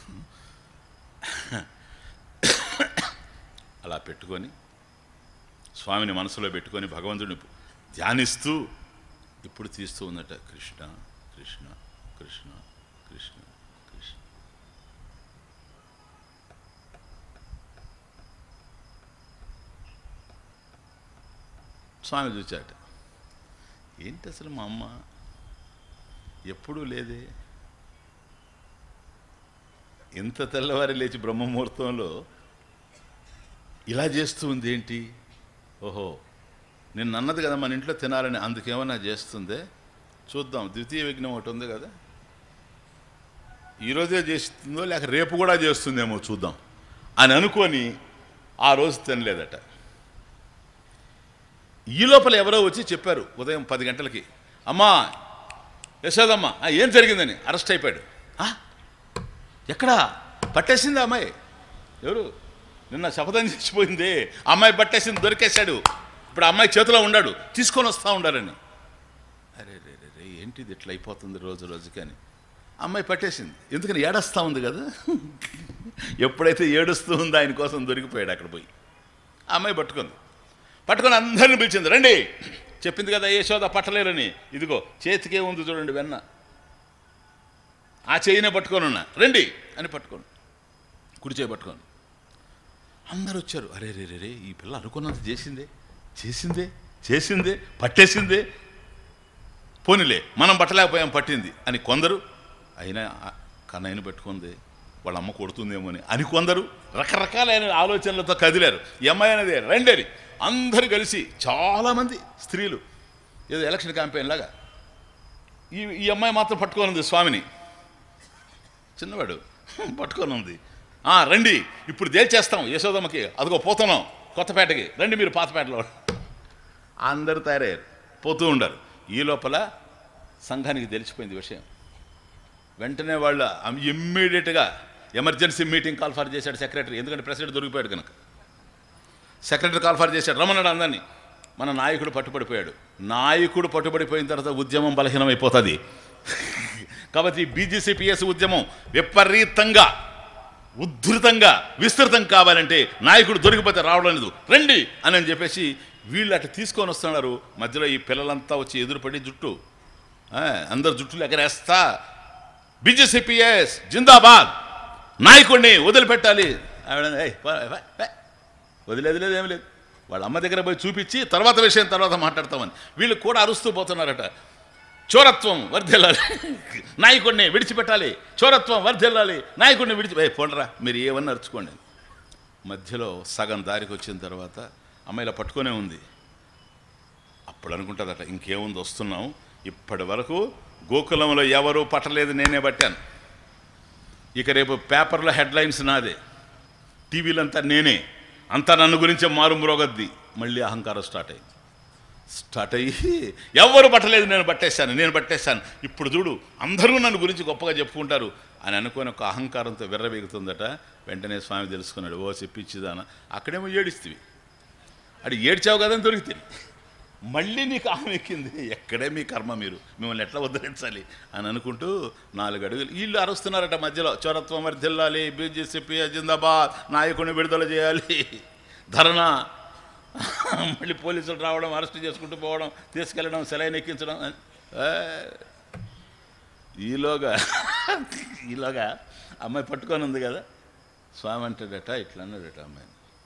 అలా పెట్టుకొని స్వామిని మనసులో పెట్టుకొని భగవంతుడిని ధ్యానిస్తూ ఇప్పుడు తీస్తూ ఉందట కృష్ణ కృష్ణ కృష్ణ కృష్ణ కృష్ణ స్వామి చూచాట ఏంటి అసలు మా అమ్మ ఎప్పుడూ లేదే ఇంత తెల్లవారి లేచి బ్రహ్మముహూర్తంలో ఇలా చేస్తూ ఉంది ఏంటి ఓహో నిన్న అన్నది కదా మన ఇంట్లో తినాలని అందుకేమన్నా చేస్తుందే చూద్దాం ద్వితీయ విఘ్నం ఒకటి ఉంది కదా ఈరోజే చేస్తుందో లేక రేపు కూడా చేస్తుందేమో చూద్దాం అని అనుకొని ఆ రోజు తినలేదట ఈ లోపల ఎవరో వచ్చి చెప్పారు ఉదయం పది గంటలకి అమ్మా యశోదమ్మ "ఆ, ఏం జరిగిందని అరెస్ట్ అయిపోయాడు "ఆ? ఎక్కడా పట్టేసింది ఆ అమ్మాయి ఎవరు నిన్న శపథం చేసిపోయింది ఆ అమ్మాయి పట్టేసింది దొరికేశాడు ఇప్పుడు ఆ అమ్మాయి చేతిలో ఉన్నాడు తీసుకొని వస్తూ ఉండాలని అరే రే రే రే ఏంటిది ఇట్లా అయిపోతుంది రోజు రోజుకి అని ఆ అమ్మాయి పట్టేసింది ఎందుకని ఏడస్తా ఉంది కదా ఎప్పుడైతే ఏడుస్తూ ఉందో ఆయన కోసం దొరికిపోయాడు అక్కడ పోయి ఆ అమ్మాయి పట్టుకుంది పట్టుకొని అందరిని పిలిచింది రండి చెప్పింది కదా యశోద పట్టలేరని ఇదిగో చేతికే ఉంది చూడండి వెన్న ఆ చేయినే పట్టుకొని ఉన్నా రండి అని పట్టుకోండి కుడి చేయి పట్టుకోండి అందరూ వచ్చారు అరే రే రే రే ఈ పిల్ల అనుకున్నంత చేసిందే చేసిందే చేసిందే పట్టేసిందే పోనీలే మనం పట్టలేకపోయాం పట్టింది అని కొందరు అయినా ఆ కన్నయ్యను పెట్టుకుంది వాళ్ళ అమ్మ కొడుతుందేమో అని అని కొందరు రకరకాలైన ఆలోచనలతో కదిలారు ఈ అమ్మాయి అనేది రండి అని అందరూ కలిసి చాలామంది స్త్రీలు ఏదో ఎలక్షన్ క్యాంపెయిన్ లాగా ఈ ఈ అమ్మాయి మాత్రం పట్టుకొని ఉంది స్వామిని చిన్నవాడు పట్టుకొని ఉంది "ఆ, రండి ఇప్పుడు దేల్చేస్తాం యశోదమ్మకి అదిగో పోతున్నాం కొత్తపేటకి రండి మీరు పాతపేటలో అందరూ తయారయ్యారు పోతూ ఉండారు ఈ లోపల సంఘానికి తెలిసిపోయింది విషయం వెంటనే వాళ్ళ ఇమ్మీడియట్గా ఎమర్జెన్సీ మీటింగ్ కాల్ ఫర్ చేశాడు సెక్రటరీ ఎందుకంటే ప్రెసిడెంట్ దొరికిపోయాడు కనుక సెక్రటరీ కాల్ఫర్ చేశాడు రమ్మన్నాడు అందరినీ మన నాయకుడు పట్టుబడిపోయాడు నాయకుడు పట్టుబడిపోయిన తర్వాత ఉద్యమం బలహీనమైపోతుంది కాబట్టి బీజేసీపీఎస్ ఉద్యమం విపరీతంగా ఉద్ధృతంగా విస్తృతం కావాలంటే నాయకుడు దొరికిపోతే రావడం లేదు రండి అని అని చెప్పేసి వీళ్ళు అట్లా తీసుకొని వస్తున్నారు మధ్యలో ఈ పిల్లలంతా వచ్చి ఎదురుపడి జుట్టు ఆ, అందరు జుట్టులు ఎగరేస్తా బీజేసీపీఎస్ జిందాబాద్ నాయకుడిని వదిలిపెట్టాలి ఆవిడ "ఏయ్, పో, పో, పో." వదిలేదు లేదు ఏం లేదు వాళ్ళ అమ్మ దగ్గర పోయి చూపించి తర్వాత విషయం తర్వాత మాట్లాడతామని వీళ్ళు కూడా అరుస్తూ పోతున్నారట చోరత్వం వర్ధిల్లాలి నాయకుడిని విడిచిపెట్టాలి చోరత్వం వర్ధిల్లాలి నాయకుడిని విడిచి "ఏయ్, పోండ్రా మీరు ఏమన్నా అరుచుకోండి మధ్యలో సగం దారికి వచ్చిన తర్వాత అమ్మాయి ఇలా పట్టుకొనే ఉంది అప్పుడు అనుకుంటుందట ఇంకేముంది వస్తున్నాం ఇప్పటి వరకు గోకులంలో ఎవరు పట్టలేదు నేనే పట్టాను ఇక రేపు పేపర్లో హెడ్లైన్స్ నాదే టీవీలంతా నేనే అంతా నన్ను గురించే మారు మ్రోగద్ది మళ్ళీ అహంకారం స్టార్ట్ అయింది స్టార్ట్ అయ్యి ఎవరు పట్టలేదు నేను పట్టేశాను నేను పట్టేశాను ఇప్పుడు చూడు అందరూ నన్ను గురించి గొప్పగా చెప్పుకుంటారు అని అనుకుని ఒక అహంకారంతో విర్రవీగుతుందట వెంటనే స్వామి తెలుసుకున్నాడు ఓ చెప్పించిదానా అక్కడేమో ఏడిస్తుంది అది ఏడ్చావు కదా అని దొరికితే మళ్ళీ నీకు ఆమె ఎక్కింది ఎక్కడే మీ కర్మ మీరు మిమ్మల్ని ఎట్లా ఉద్ధరించాలి అని అనుకుంటూ నాలుగు అడుగులు వీళ్ళు అరుస్తున్నారట మధ్యలో చోరత్వం వర్ధిల్లాలి బీజేపీ జిందాబాద్ నాయకుడిని విడుదల చేయాలి ధర్నా మళ్ళీ పోలీసులు రావడం అరెస్ట్ చేసుకుంటూ పోవడం తీసుకెళ్ళడం సెలైన్ ఎక్కించడం ఏ, ఈలోగా ఈలోగా అమ్మాయి పట్టుకొని ఉంది కదా స్వామి అంటాడట ఇట్లా అన్నాడట అమ్మాయిని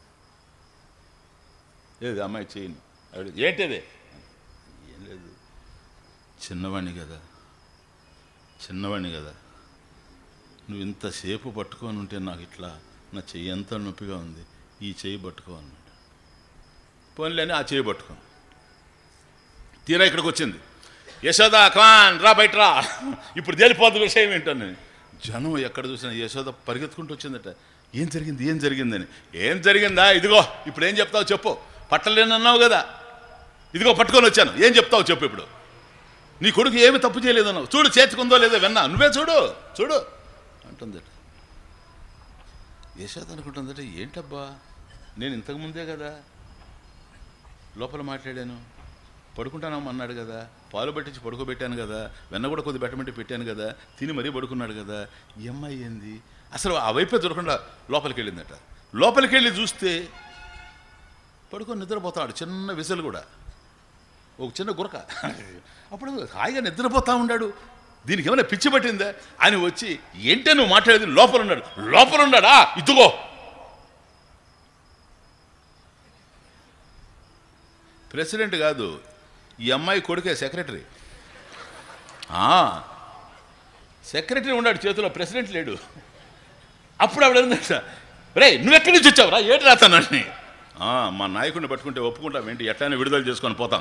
ఏది అమ్మాయి చేయను ఆవిడ ఏంటిది ఏం లేదు చిన్నవాణ్ణి కదా చిన్నవాణ్ణి కదా నువ్వు ఇంతసేపు పట్టుకొని ఉంటే నాకు ఇట్లా నా చెయ్యి ఎంత నొప్పిగా ఉంది ఈ చెయ్యి పట్టుకో అన్నాడు పోన్లేని ఆ చెయ్యి పట్టుకో తీరా ఇక్కడికి వచ్చింది యశోద కాన్ రా బయట రా ఇప్పుడు తేలిపోద్ది విషయం ఏంటో నేను జనం ఎక్కడ చూసినా యశోద పరిగెత్తుకుంటూ వచ్చిందట ఏం జరిగింది ఏం జరిగిందని ఏం జరిగిందా ఇదిగో ఇప్పుడు ఏం చెప్తావు చెప్పు పట్టలేనన్నావు కదా ఇదిగో పట్టుకొని వచ్చాను ఏం చెప్తావు చెప్పు ఇప్పుడు నీ కొడుకు ఏమి తప్పు చేయలేదన్నావు చూడు చేర్చుకుందో లేదో విన్నా నువ్వే చూడు చూడు అంటుందట యశోద అనుకుంటుందట ఏంటబ్బా నేను ఇంతకుముందే కదా లోపల మాట్లాడాను పడుకుంటానమ్మా అన్నాడు కదా పాలు పట్టించి పడుకోబెట్టాను కదా వెన్న కూడా కొద్ది పెట్టమంటే పెట్టాను కదా తిని మరీ పడుకున్నాడు కదా ఈ అమ్మాయి ఏంది అసలు ఆ వైపే దొరకకుండా లోపలికి వెళ్ళిందట లోపలికి వెళ్ళి చూస్తే పడుకొని నిద్రపోతాడు చిన్న విసలు కూడా ఒక చిన్న గురక అప్పుడు హాయిగా నిద్రపోతా ఉన్నాడు దీనికి ఏమైనా పిచ్చి పట్టిందా అని వచ్చి ఏంటే నువ్వు మాట్లాడేది లోపల ఉన్నాడు లోపల ఉన్నాడా ఇదిగో ప్రెసిడెంట్ కాదు ఈ అమ్మాయి కొడుకే సెక్రటరీ ఆ, సెక్రటరీ ఉన్నాడు చేతిలో ప్రెసిడెంట్ లేడు అప్పుడు ఆవిడ ఉందట రే నువ్వు ఎక్కడి నుంచి వచ్చావురా ఏటి రాతానని మా నాయకుడిని పట్టుకుంటే ఒప్పుకుంటాం ఏంటి ఎట్లయినా విడుదల చేసుకొని పోతాం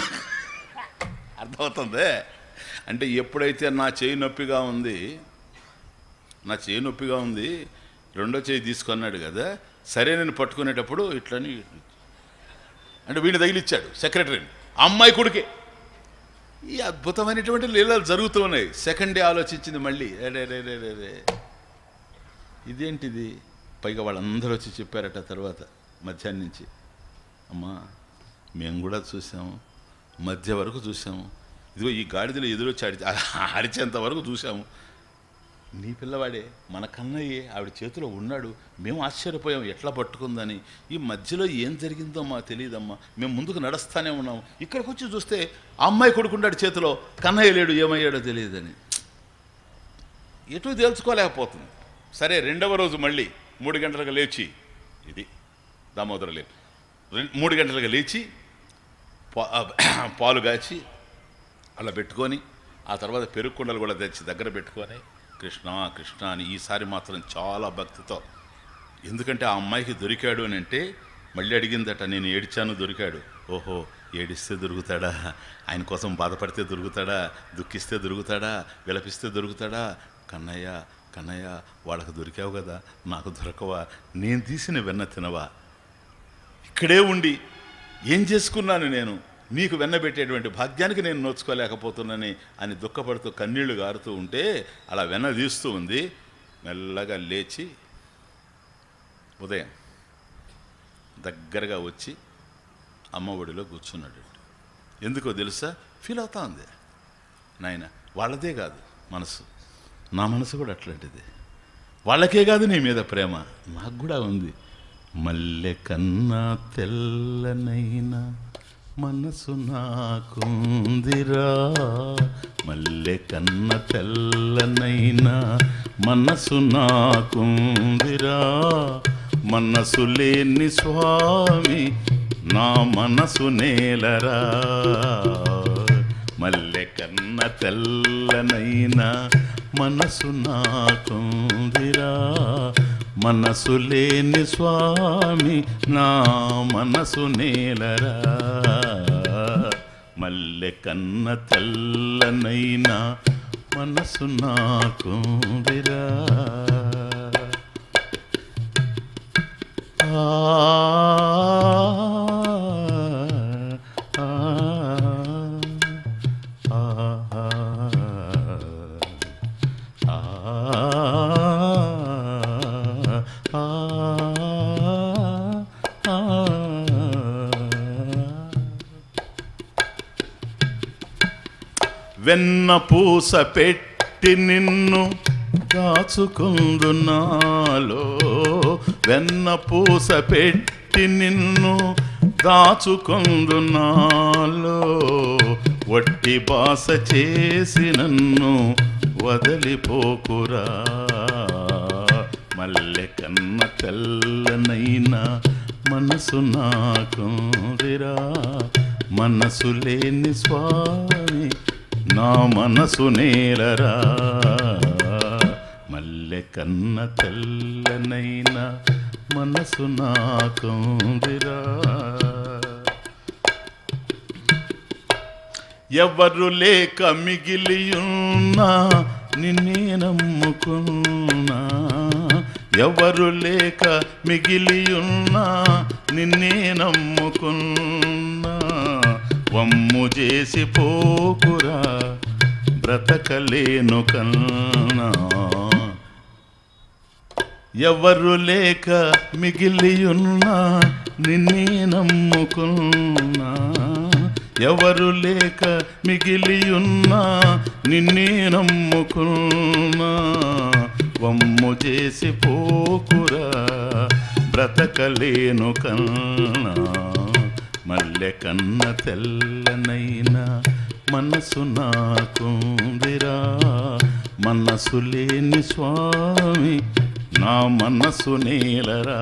అర్థమవుతుంది అంటే ఎప్పుడైతే నా చేయి నొప్పిగా ఉంది నా చేయి నొప్పిగా ఉంది రెండో చేయి తీసుకున్నాడు కదా సరే నేను పట్టుకునేటప్పుడు ఇట్లని అంటే వీడిని తగిలిచ్చాడు సెక్రటరీని అమ్మాయి కొడుకే ఈ అద్భుతమైనటువంటి లీలలు జరుగుతూ ఉన్నాయి సెకండ్ డే ఆలోచించింది మళ్ళీ రే రే రే రే రే ఇదేంటిది పైగా వాళ్ళందరూ వచ్చి చెప్పారట తర్వాత మధ్యాహ్నం నుంచి అమ్మా మేము కూడా చూసాము మధ్య వరకు చూసాము ఇదిగో ఈ గాడిదలు ఎదురొచ్చి అడి అరిచేంత వరకు చూసాము నీ పిల్లవాడే మన కన్నయ్యే ఆవిడ చేతిలో ఉన్నాడు మేము ఆశ్చర్యపోయాం ఎట్లా పట్టుకుందని ఈ మధ్యలో ఏం జరిగిందో మాకు తెలియదమ్మా మేము ముందుకు నడుస్తానే ఉన్నాం ఇక్కడికి వచ్చి చూస్తే ఆ అమ్మాయి కొడుకున్నాడు చేతిలో కన్నయ్య లేడు ఏమయ్యాడో తెలియదని ఎటు తేల్చుకోలేకపోతుంది సరే రెండవ రోజు మళ్ళీ మూడు గంటలకు లేచి ఇది దామోదర లేదు రెం- మూడు గంటలకు లేచి పా- పాలు కాచి అలా పెట్టుకొని ఆ తర్వాత పెరుగు కుండలు కూడా తెచ్చి దగ్గర పెట్టుకొని కృష్ణ కృష్ణ అని ఈసారి మాత్రం చాలా భక్తితో ఎందుకంటే ఆ అమ్మాయికి దొరికాడు అని అంటే మళ్ళీ అడిగిందట నేను ఏడిచాను దొరికాడు ఓహో ఏడిస్తే దొరుకుతాడా ఆయన కోసం బాధపడితే దొరుకుతాడా దుఃఖిస్తే దొరుకుతాడా విలపిస్తే దొరుకుతాడా కన్నయ్య కన్నయ్య వాళ్ళకు దొరికావు కదా నాకు దొరకవా నేను తీసిన వెన్న తినవా ఇక్కడే ఉండి ఏం చేసుకున్నాను నేను నీకు వెన్నబెట్టేటువంటి భాగ్యానికి నేను నోచుకోలేకపోతున్నానని అని దుఃఖపడుతూ కన్నీళ్లు గారుతూ ఉంటే అలా వెన్న తీస్తూ ఉంది మెల్లగా లేచి ఉదయం దగ్గరగా వచ్చి అమ్మ ఒడిలో కూర్చున్నాడు ఎందుకో తెలుసా ఫీల్ అవుతా ఉంది నాయన వాళ్ళదే కాదు మనసు నా మనసు కూడా అట్లాంటిది వాళ్ళకే కాదు నీ మీద ప్రేమ నాకు కూడా ఉంది మల్లె కన్నా తెల్లనైనా మనసు నాకుందిరా మల్లె కన్న తెల్లనైనా మనసు నాకుందిరా మనసు లేని స్వామి నా మనసు నేలరా మల్లె కన్న తెల్లనైనా మనసు నాకుందిరా మనసు లేని స్వామి నా మనసు నేలరా మల్లె కన్న తెల్లనైనా మనసు నాకుందిరా ఆ ఆ వెన్న పూస పెట్టి నిన్ను దాచుకుందు నాలో వెన్న పూస పెట్టి నిన్ను దాచుకుందు నాలో వట్టి బాస చేసి నన్ను వదిలిపోకురా మల్లె కన్న తెల్లనైనా మనసు నాకుందిరా మనసు లేని స్వామి నా మనసు నేలరా మల్లె కన్న తెల్లనైనా మనసు నాకుందిరా ఎవరు లేక మిగిలియున్నా నిన్నే నమ్ముకున్నా ఎవరు లేక మిగిలియున్నా నిన్నే నమ్ముకున్నా వమ్ము చేసి పోకురా బ్రతకలేను కన్నా ఎవరు లేక మిగిలియున్నా నిన్నే నమ్ముకున్నా ఎవరు లేక మిగిలియున్నా నిన్నే నమ్ముకున్నా వమ్ము చేసి పోకురా బ్రతకలేను కన్నా మల్లె కన్న తెల్లనైనా మనసు నాకుందిరా మనసు లేని స్వామి నా మనసు నేలరా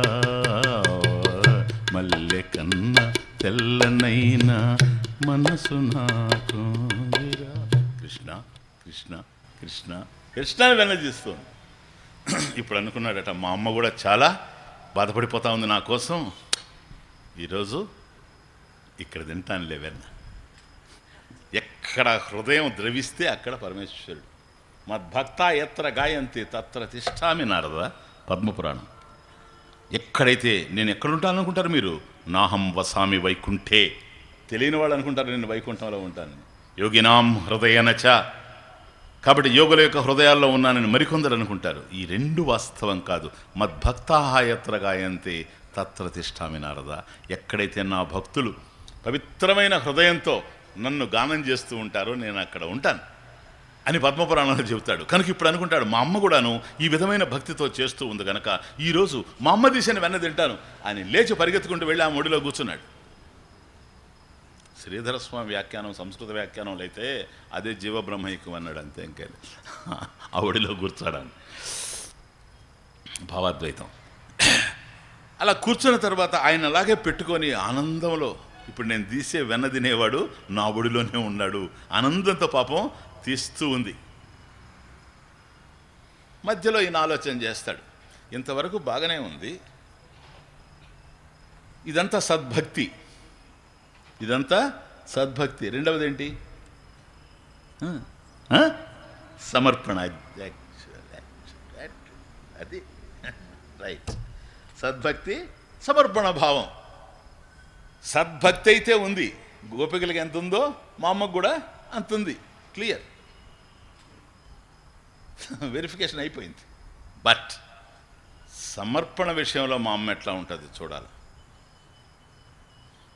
మల్లె కన్న తెల్లనైనా మనసు నాకుందిరా కృష్ణ కృష్ణ కృష్ణ కృష్ణ వెనజిస్తోంది ఇప్పుడు అనుకున్నాడట మా అమ్మ కూడా చాలా బాధపడిపోతా ఉంది నా కోసం ఈరోజు ఇక్కడ తింటాను లేవన్న ఎక్కడ హృదయం ద్రవిస్తే అక్కడ పరమేశ్వరుడు మద్భక్త ఎత్ర గాయంతి తత్ర తిష్టామి నారద పద్మపురాణం ఎక్కడైతే నేను ఎక్కడుంటాను అనుకుంటారు మీరు నాహం వసామి వైకుంఠే తెలియని వాళ్ళు అనుకుంటారు నేను వైకుంఠంలో ఉంటాను యోగినాం హృదయనచ కాబట్టి యోగుల యొక్క హృదయాల్లో ఉన్నానని మరికొందరు అనుకుంటారు ఈ రెండు వాస్తవం కాదు మద్భక్తాహాయత్ర గాయంతే తత్ర తిష్టామి నారద ఎక్కడైతే నా భక్తులు పవిత్రమైన హృదయంతో నన్ను గానం చేస్తూ ఉంటారో నేను అక్కడ ఉంటాను అని పద్మపురాణంలో చెబుతాడు కనుక ఇప్పుడు అనుకుంటాడు మా అమ్మ కూడాను ఈ విధమైన భక్తితో చేస్తూ ఉంది గనక ఈరోజు మా అమ్మ తీసిన వెన్న తింటాను అని లేచి పరిగెత్తుకుంటూ వెళ్ళి ఆ ముడిలో కూర్చున్నాడు శ్రీధర స్వామి వ్యాఖ్యానం సంస్కృత వ్యాఖ్యానంలో అయితే అదే జీవబ్రహ్మైక్యం అన్నాడు అంతే ఇంకా ఆ ఒడిలో కూర్చోడానికి భావాద్వైతం అలా కూర్చున్న తర్వాత ఆయన అలాగే పెట్టుకొని ఆనందంలో ఇప్పుడు నేను తీసే వెన్న తినేవాడు నా ఒడిలోనే ఉన్నాడు ఆనందంతో పాపం తీస్తూ ఉంది మధ్యలో ఈయన ఆలోచన చేస్తాడు ఇంతవరకు బాగానే ఉంది ఇదంతా సద్భక్తి ఇదంతా సద్భక్తి రెండవది ఏంటి ఆ, ఆ? సమర్పణ అది రైట్ సద్భక్తి సమర్పణ భావం సద్భక్తి అయితే ఉంది గోపికలకి ఎంత ఉందో మా అమ్మకు కూడా అంత ఉంది క్లియర్ వెరిఫికేషన్ అయిపోయింది బట్ సమర్పణ విషయంలో మా అమ్మ ఎట్లా ఉంటుంది చూడాలి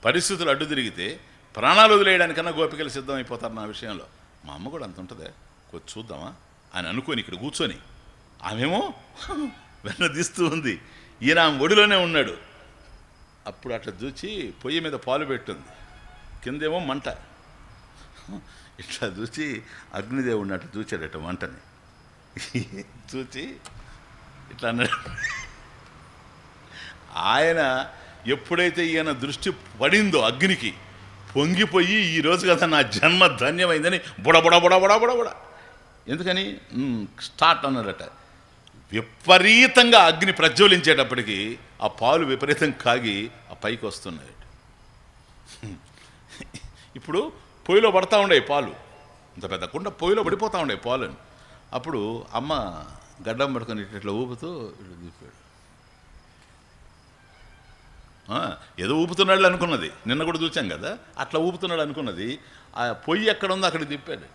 పరిస్థితులు అడ్డు తిరిగితే ప్రాణాలు వదిలేయడానికన్నా గోపికలు సిద్ధం అయిపోతారు నా విషయంలో మా అమ్మ కూడా అంత ఉంటుందే కొంచెం చూద్దామా అని అనుకొని ఇక్కడ కూర్చొని ఆమెమో వెన్నదీస్తూ ఉంది ఈయన ఆమె ఒడిలోనే ఉన్నాడు అప్పుడు అట్లా చూచి పొయ్యి మీద పాలు పెట్టుంది కిందేమో మంట ఇట్లా చూచి అగ్నిదేవుడిని అట్లా చూచాడట మంటని చూచి ఇట్లా అన్నాడు ఆయన ఎప్పుడైతే ఈయన దృష్టి పడిందో అగ్నికి పొంగిపోయి ఈ రోజు కదా నా జన్మ ధన్యమైందని బుడ బుడ బుడ బుడ బుడ బుడ ఎందుకని "మ్, స్టార్ట్ అన్నాడట విపరీతంగా అగ్ని ప్రజ్వలించేటప్పటికి ఆ పాలు విపరీతం కాగి ఆ పైకి వస్తున్నాయి ఇప్పుడు పొయ్యిలో పడతా ఉండే పాలు ఇంత పెద్ద కుండ పొయ్యిలో పడిపోతా ఉండే పాలు అప్పుడు అమ్మ గడ్డం పడుకొని ఇట్లా ఇట్లా ఊపుతూ ఇట్లా చూపాడు ఆ, ఏదో ఊపుతున్నాడు అనుకున్నది నిన్న కూడా చూచాం కదా అట్లా ఊపుతున్నాడు అనుకున్నది ఆ పొయ్యి ఎక్కడ ఉందో అక్కడ తిప్పాడు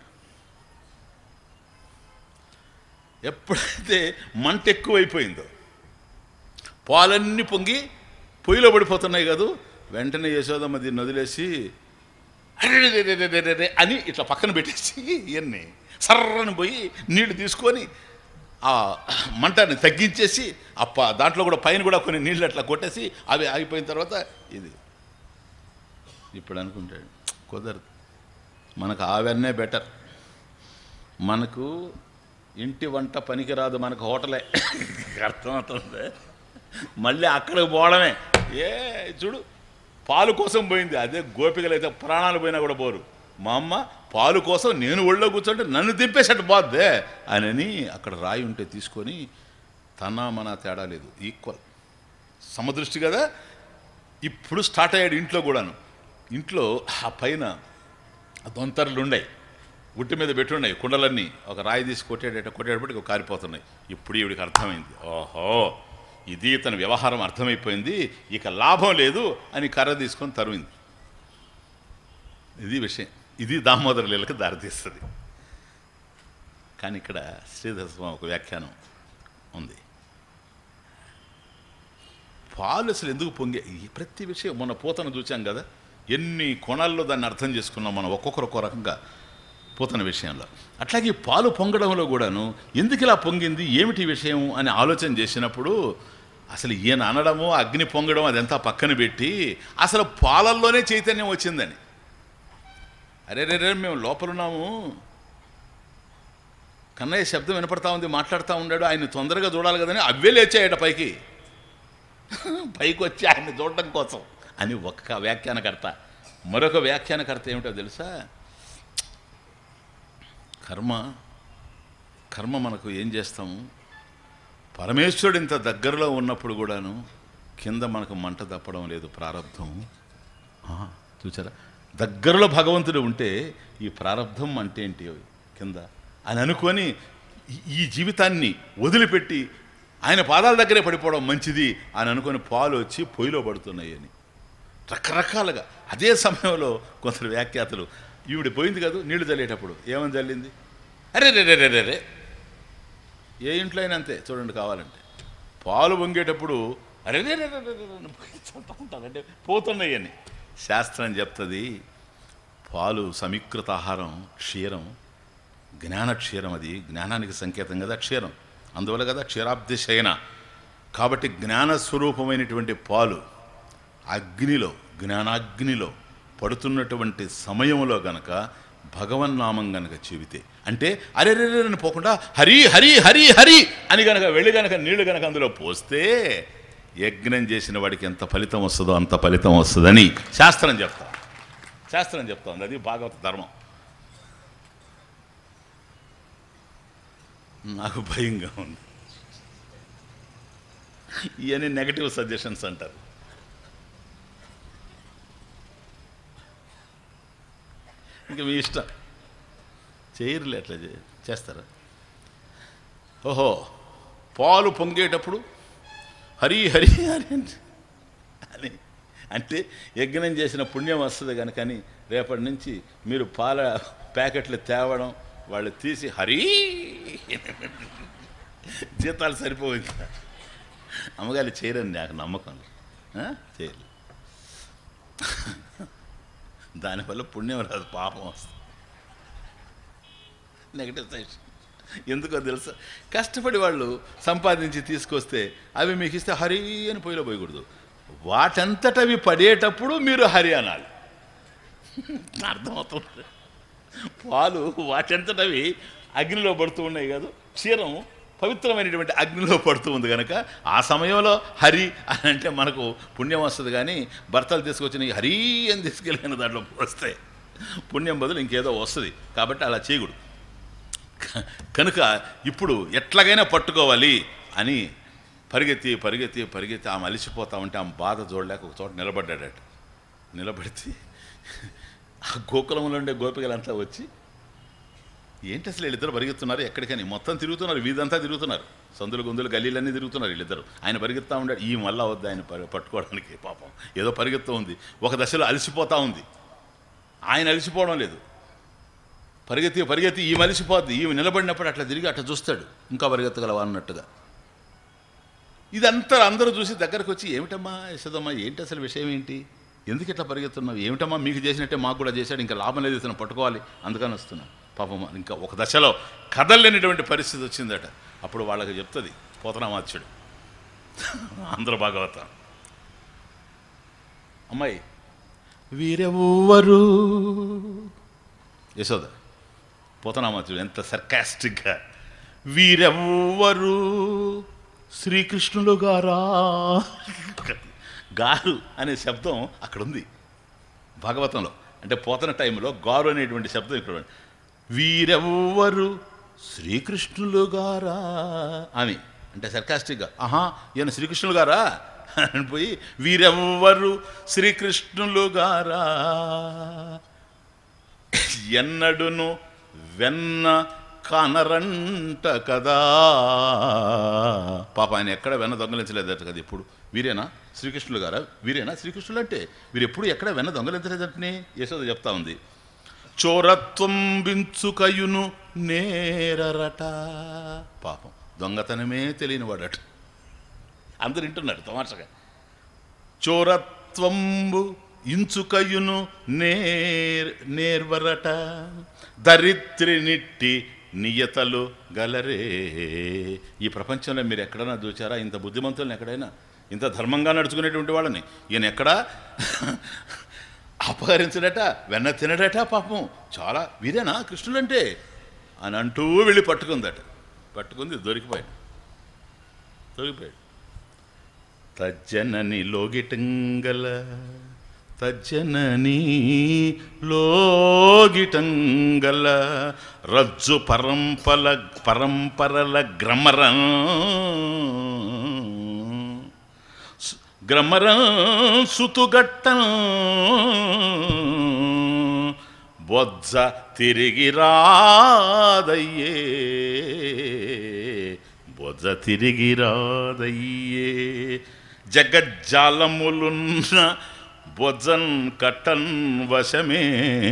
ఎప్పుడైతే మంట ఎక్కువైపోయిందో పాలన్నీ పొంగి పొయ్యిలో పడిపోతున్నాయి కదూ వెంటనే యశోదమ్మ దీన్ని వదిలేసి అరెరెరెరెరెరెరె అని ఇట్లా పక్కన పెట్టేసి ఇవన్నీ సర్రని పోయి నీళ్లు తీసుకొని ఆ మంటని తగ్గించేసి అప్ప దాంట్లో కూడా పైన కూడా కొన్ని నీళ్ళు అట్లా కొట్టేసి అవి ఆగిపోయిన తర్వాత ఇది ఇప్పుడు అనుకుంటాడు కుదరదు మనకు ఆవెన్నే బెటర్ మనకు ఇంటి వంట పనికిరాదు మనకు హోటలే అర్థమవుతుంది మళ్ళీ అక్కడికి పోవడమే ఏ చూడు పాలు కోసం పోయింది అదే గోపికలు అయితే ప్రాణాలు పోయినా కూడా పోరు మా అమ్మ పాలు కోసం నేను ఒళ్ళో కూర్చుంటే నన్ను దింపేసట్టు పోద్దే అని అక్కడ రాయి ఉంటే తీసుకొని తన మన తేడా లేదు ఈక్వల్ సమదృష్టి కదా ఇప్పుడు స్టార్ట్ అయ్యాడు ఇంట్లో కూడాను ఇంట్లో ఆ పైన ఆ దొంతరలు ఉన్నాయి ఉట్టి మీద పెట్టున్నాయి కుండలన్నీ ఒక రాయి తీసి కొట్టేటట్టు కొట్టేటప్పటికి కారిపోతున్నాయి ఇప్పుడు ఈవిడికి అర్థమైంది ఓహో ఇది ఇతని వ్యవహారం అర్థమైపోయింది ఇక లాభం లేదు అని కర్ర తీసుకొని తరువింది ఇది విషయం ఇది దామోదర లీలకు దారితీస్తుంది కానీ ఇక్కడ శ్రీధర స్వామి ఒక వ్యాఖ్యానం ఉంది పాలు అసలు ఎందుకు పొంగే ఈ ప్రతి విషయం మొన్న పూతను చూచాం కదా ఎన్ని కోణాల్లో దాన్ని అర్థం చేసుకున్నాం మనం ఒక్కొక్కరు ఒక్కో రకంగా పూతన విషయంలో అట్లాగే ఈ పాలు పొంగడంలో కూడాను ఎందుకు ఇలా పొంగింది ఏమిటి విషయం అని ఆలోచన చేసినప్పుడు అసలు ఈయన అనడము అగ్ని పొంగడం అదంతా పక్కన పెట్టి అసలు పాలల్లోనే చైతన్యం వచ్చిందని అరే రే రే మేము లోపలున్నాము కన్నయ్య శబ్దం వినపడతా ఉంది మాట్లాడుతూ ఉన్నాడు ఆయన తొందరగా చూడాలి కదని అవే లేచాయట పైకి పైకి వచ్చి ఆయన్ని చూడటం కోసం అని ఒక్క వ్యాఖ్యానకర్త మరొక వ్యాఖ్యానకర్త ఏమిటో తెలుసా కర్మ కర్మ మనకు ఏం చేస్తాము పరమేశ్వరుడు ఇంత దగ్గరలో ఉన్నప్పుడు కూడాను కింద మనకు మంట తప్పడం లేదు ప్రారంధం ఆహా, చూసారా దగ్గరలో భగవంతుడు ఉంటే ఈ ప్రారంధం అంటే ఏంటి కింద అని అనుకొని ఈ- ఈ జీవితాన్ని వదిలిపెట్టి ఆయన పాదాల దగ్గరే పడిపోవడం మంచిది అని అనుకొని పాలు వచ్చి పొయ్యిలో పడుతున్నాయి అని రకరకాలుగా అదే సమయంలో కొందరు వ్యాఖ్యాతలు ఈవిడ పోయింది కాదు నీళ్లు చల్లేటప్పుడు ఏమని చల్లింది అరే రే రే రే రే రే ఏ ఇంట్లో అయినా అంతే చూడండి కావాలంటే పాలు పొంగేటప్పుడు అరే రే రే రే రే రే అని పోయి చల్లుతూ ఉంటారు అంటే పోతున్నాయి అని శాస్త్రం చెప్తుంది పాలు సమీకృత ఆహారం క్షీరం జ్ఞాన క్షీరం అది జ్ఞానానికి సంకేతం కదా క్షీరం అందువల్ల కదా క్షీరాబ్ది శయన కాబట్టి జ్ఞాన స్వరూపమైనటువంటి పాలు అగ్నిలో జ్ఞానాగ్నిలో పడుతున్నటువంటి సమయంలో గనక భగవన్నామం గనక చెబితే అంటే అరే రే రే అని పోకుండా హరి హరి హరి హరి అని గనక వెళ్ళి గనక నీళ్లు గనక అందులో పోస్తే యజ్ఞం చేసిన వాడికి ఎంత ఫలితం వస్తుందో అంత ఫలితం వస్తుందని శాస్త్రం చెప్తా శాస్త్రం చెప్తోంది అది భాగవత ధర్మం నాకు భయంగా ఉంది ఇవన్నీ నెగటివ్ సజెషన్స్ అంటారు ఇంకా మీ ఇష్టం చేయరులే అట్లా చే- చేస్తారా ఓహో పాలు పొంగేటప్పుడు హరి హరి హరి అని- అని అంటే యజ్ఞం చేసిన పుణ్యం వస్తుంది కనుకని రేపటి నుంచి మీరు పాల ప్యాకెట్లు తేవడం వాళ్ళు తీసి హరి జీతాలు సరిపోవు ఇంకా అమ్మగారు చేయరని నాకు నమ్మకం లేదు. ఆ? చేయరు దానివల్ల పుణ్యం రాదు పాపం వస్తుంది నెగటివ్ సైడ్ ఎందుకో తెలుసా కష్టపడి వాళ్ళు సంపాదించి తీసుకొస్తే అవి మీకు ఇస్తే హరి అని పొయ్యిలో పోయకూడదు వాటంతటవి పడేటప్పుడు మీరు హరి అనాలి అర్థమవుతుంది పాలు వాటంతటవి అగ్నిలో పడుతూ ఉన్నాయి కాదు క్షీరం పవిత్రమైనటువంటి అగ్నిలో పడుతూ ఉంది కనుక ఆ సమయంలో హరి అని అంటే మనకు పుణ్యం వస్తుంది కానీ భర్తలు తీసుకొచ్చిన ఈ హరి అని తీసుకెళ్ళిన దాంట్లో వస్తాయి పుణ్యం బదులు ఇంకేదో వస్తుంది కాబట్టి అలా చేయకూడదు క- కనుక ఇప్పుడు ఎట్లాగైనా పట్టుకోవాలి అని పరిగెత్తి పరిగెత్తి పరిగెత్తి ఆమె అలిసిపోతా ఉంటే ఆమె బాధ చూడలేక ఒక చోట నిలబడ్డాడట నిలబడితే ఆ గోకులంలో ఉండే గోపికలంతా వచ్చి ఏంటి అసలు వీళ్ళిద్దరు పరిగెత్తున్నారు ఎక్కడికని మొత్తం తిరుగుతున్నారు వీధంతా తిరుగుతున్నారు సందులు గొంతులు గల్లీలన్నీ తిరుగుతున్నారు వీళ్ళిద్దరు ఆయన పరిగెత్తా ఉన్నాడు ఈ మళ్ళా వద్దు ఆయన పరి- పట్టుకోవడానికి పాపం ఏదో పరిగెత్తూ ఉంది ఒక దశలో అలసిపోతా ఉంది ఆయన అలసిపోవడం లేదు పరిగెత్తి పరిగెత్తి ఈ మలిసిపోద్ది ఈమె నిలబడినప్పుడు అట్లా తిరిగి అట్లా చూస్తాడు ఇంకా పరిగెత్తగలవా అన్నట్టుగా ఇదంతా అందరూ చూసి దగ్గరకు వచ్చి ఏమిటమ్మా యశోదమ్మా ఏంటి అసలు విషయం ఏంటి ఎందుకు ఇట్లా పరిగెత్తున్నావు ఏమిటమ్మా మీకు చేసినట్టే మాకు కూడా చేశాడు ఇంకా లాభం లేదు ఇతను పట్టుకోవాలి అందుకని వస్తున్నాం పాపం ఇంకా ఒక దశలో కదలలేనటువంటి పరిస్థితి వచ్చిందట అప్పుడు వాళ్ళకి చెప్తుంది పోతనామాత్యుడు ఆంధ్ర భాగవతం అమ్మాయి వీరెవ్వరు యశోద పోతనామాత్యుడు ఎంత సర్కాస్టిక్గా వీరెవ్వరు శ్రీకృష్ణులు గారా గారు అనే శబ్దం అక్కడ ఉంది భాగవతంలో అంటే పోతన టైంలో గారు అనేటువంటి శబ్దం ఇక్కడ ఉంది. వీరెవ్వరు శ్రీకృష్ణులు గారా అని అంటే సర్కాస్టిక్గా ఆహా ఈయన శ్రీకృష్ణులు గారా అని పోయి వీరెవ్వరు శ్రీకృష్ణులు గారా ఎన్నడును వెన్న కనరంట కదా పాప ఆయన ఎక్కడ వెన్న దొంగలించలేదట కదా ఇప్పుడు వీరేనా శ్రీకృష్ణులు గారా వీరేనా శ్రీకృష్ణులు అంటే వీరు ఎప్పుడు ఎక్కడ వెన్న దొంగలించలేదంటనే యశోద చెప్తా ఉంది చోరత్వం బించుకయును నేరరట పాపం దొంగతనమే తెలియని వాడట అందరు వింటున్నారు తమాషగా చోరత్వంబు ఇంచుకయును నేర్ నేర్వరట దరిద్రినిట్టి నియతలు గలరే ఈ ప్రపంచంలో మీరు ఎక్కడైనా చూచారా ఇంత బుద్ధిమంతులను ఎక్కడైనా ఇంత ధర్మంగా నడుచుకునేటువంటి వాళ్ళని ఈయన ఎక్కడా అపహరించడట వెన్న తినడట పాపం చాలా వీరేనా కృష్ణుడంటే అని అంటూ వెళ్ళి పట్టుకుందట పట్టుకుంది దొరికిపోయాడు దొరికిపోయాడు తజ్జనని లోగిటంగల తజ్జనని లోగిటంగల రజ్జు పరంపల పరంపరల గ్రమరం సు- గ్రమరం సుతుగట్టం బొజ్జ తిరిగి రాదయ్యే బొజ్జ తిరిగి రాదయ్యే జగజ్జాలములున్న బొజ్జన్ కట్టన్ వశమే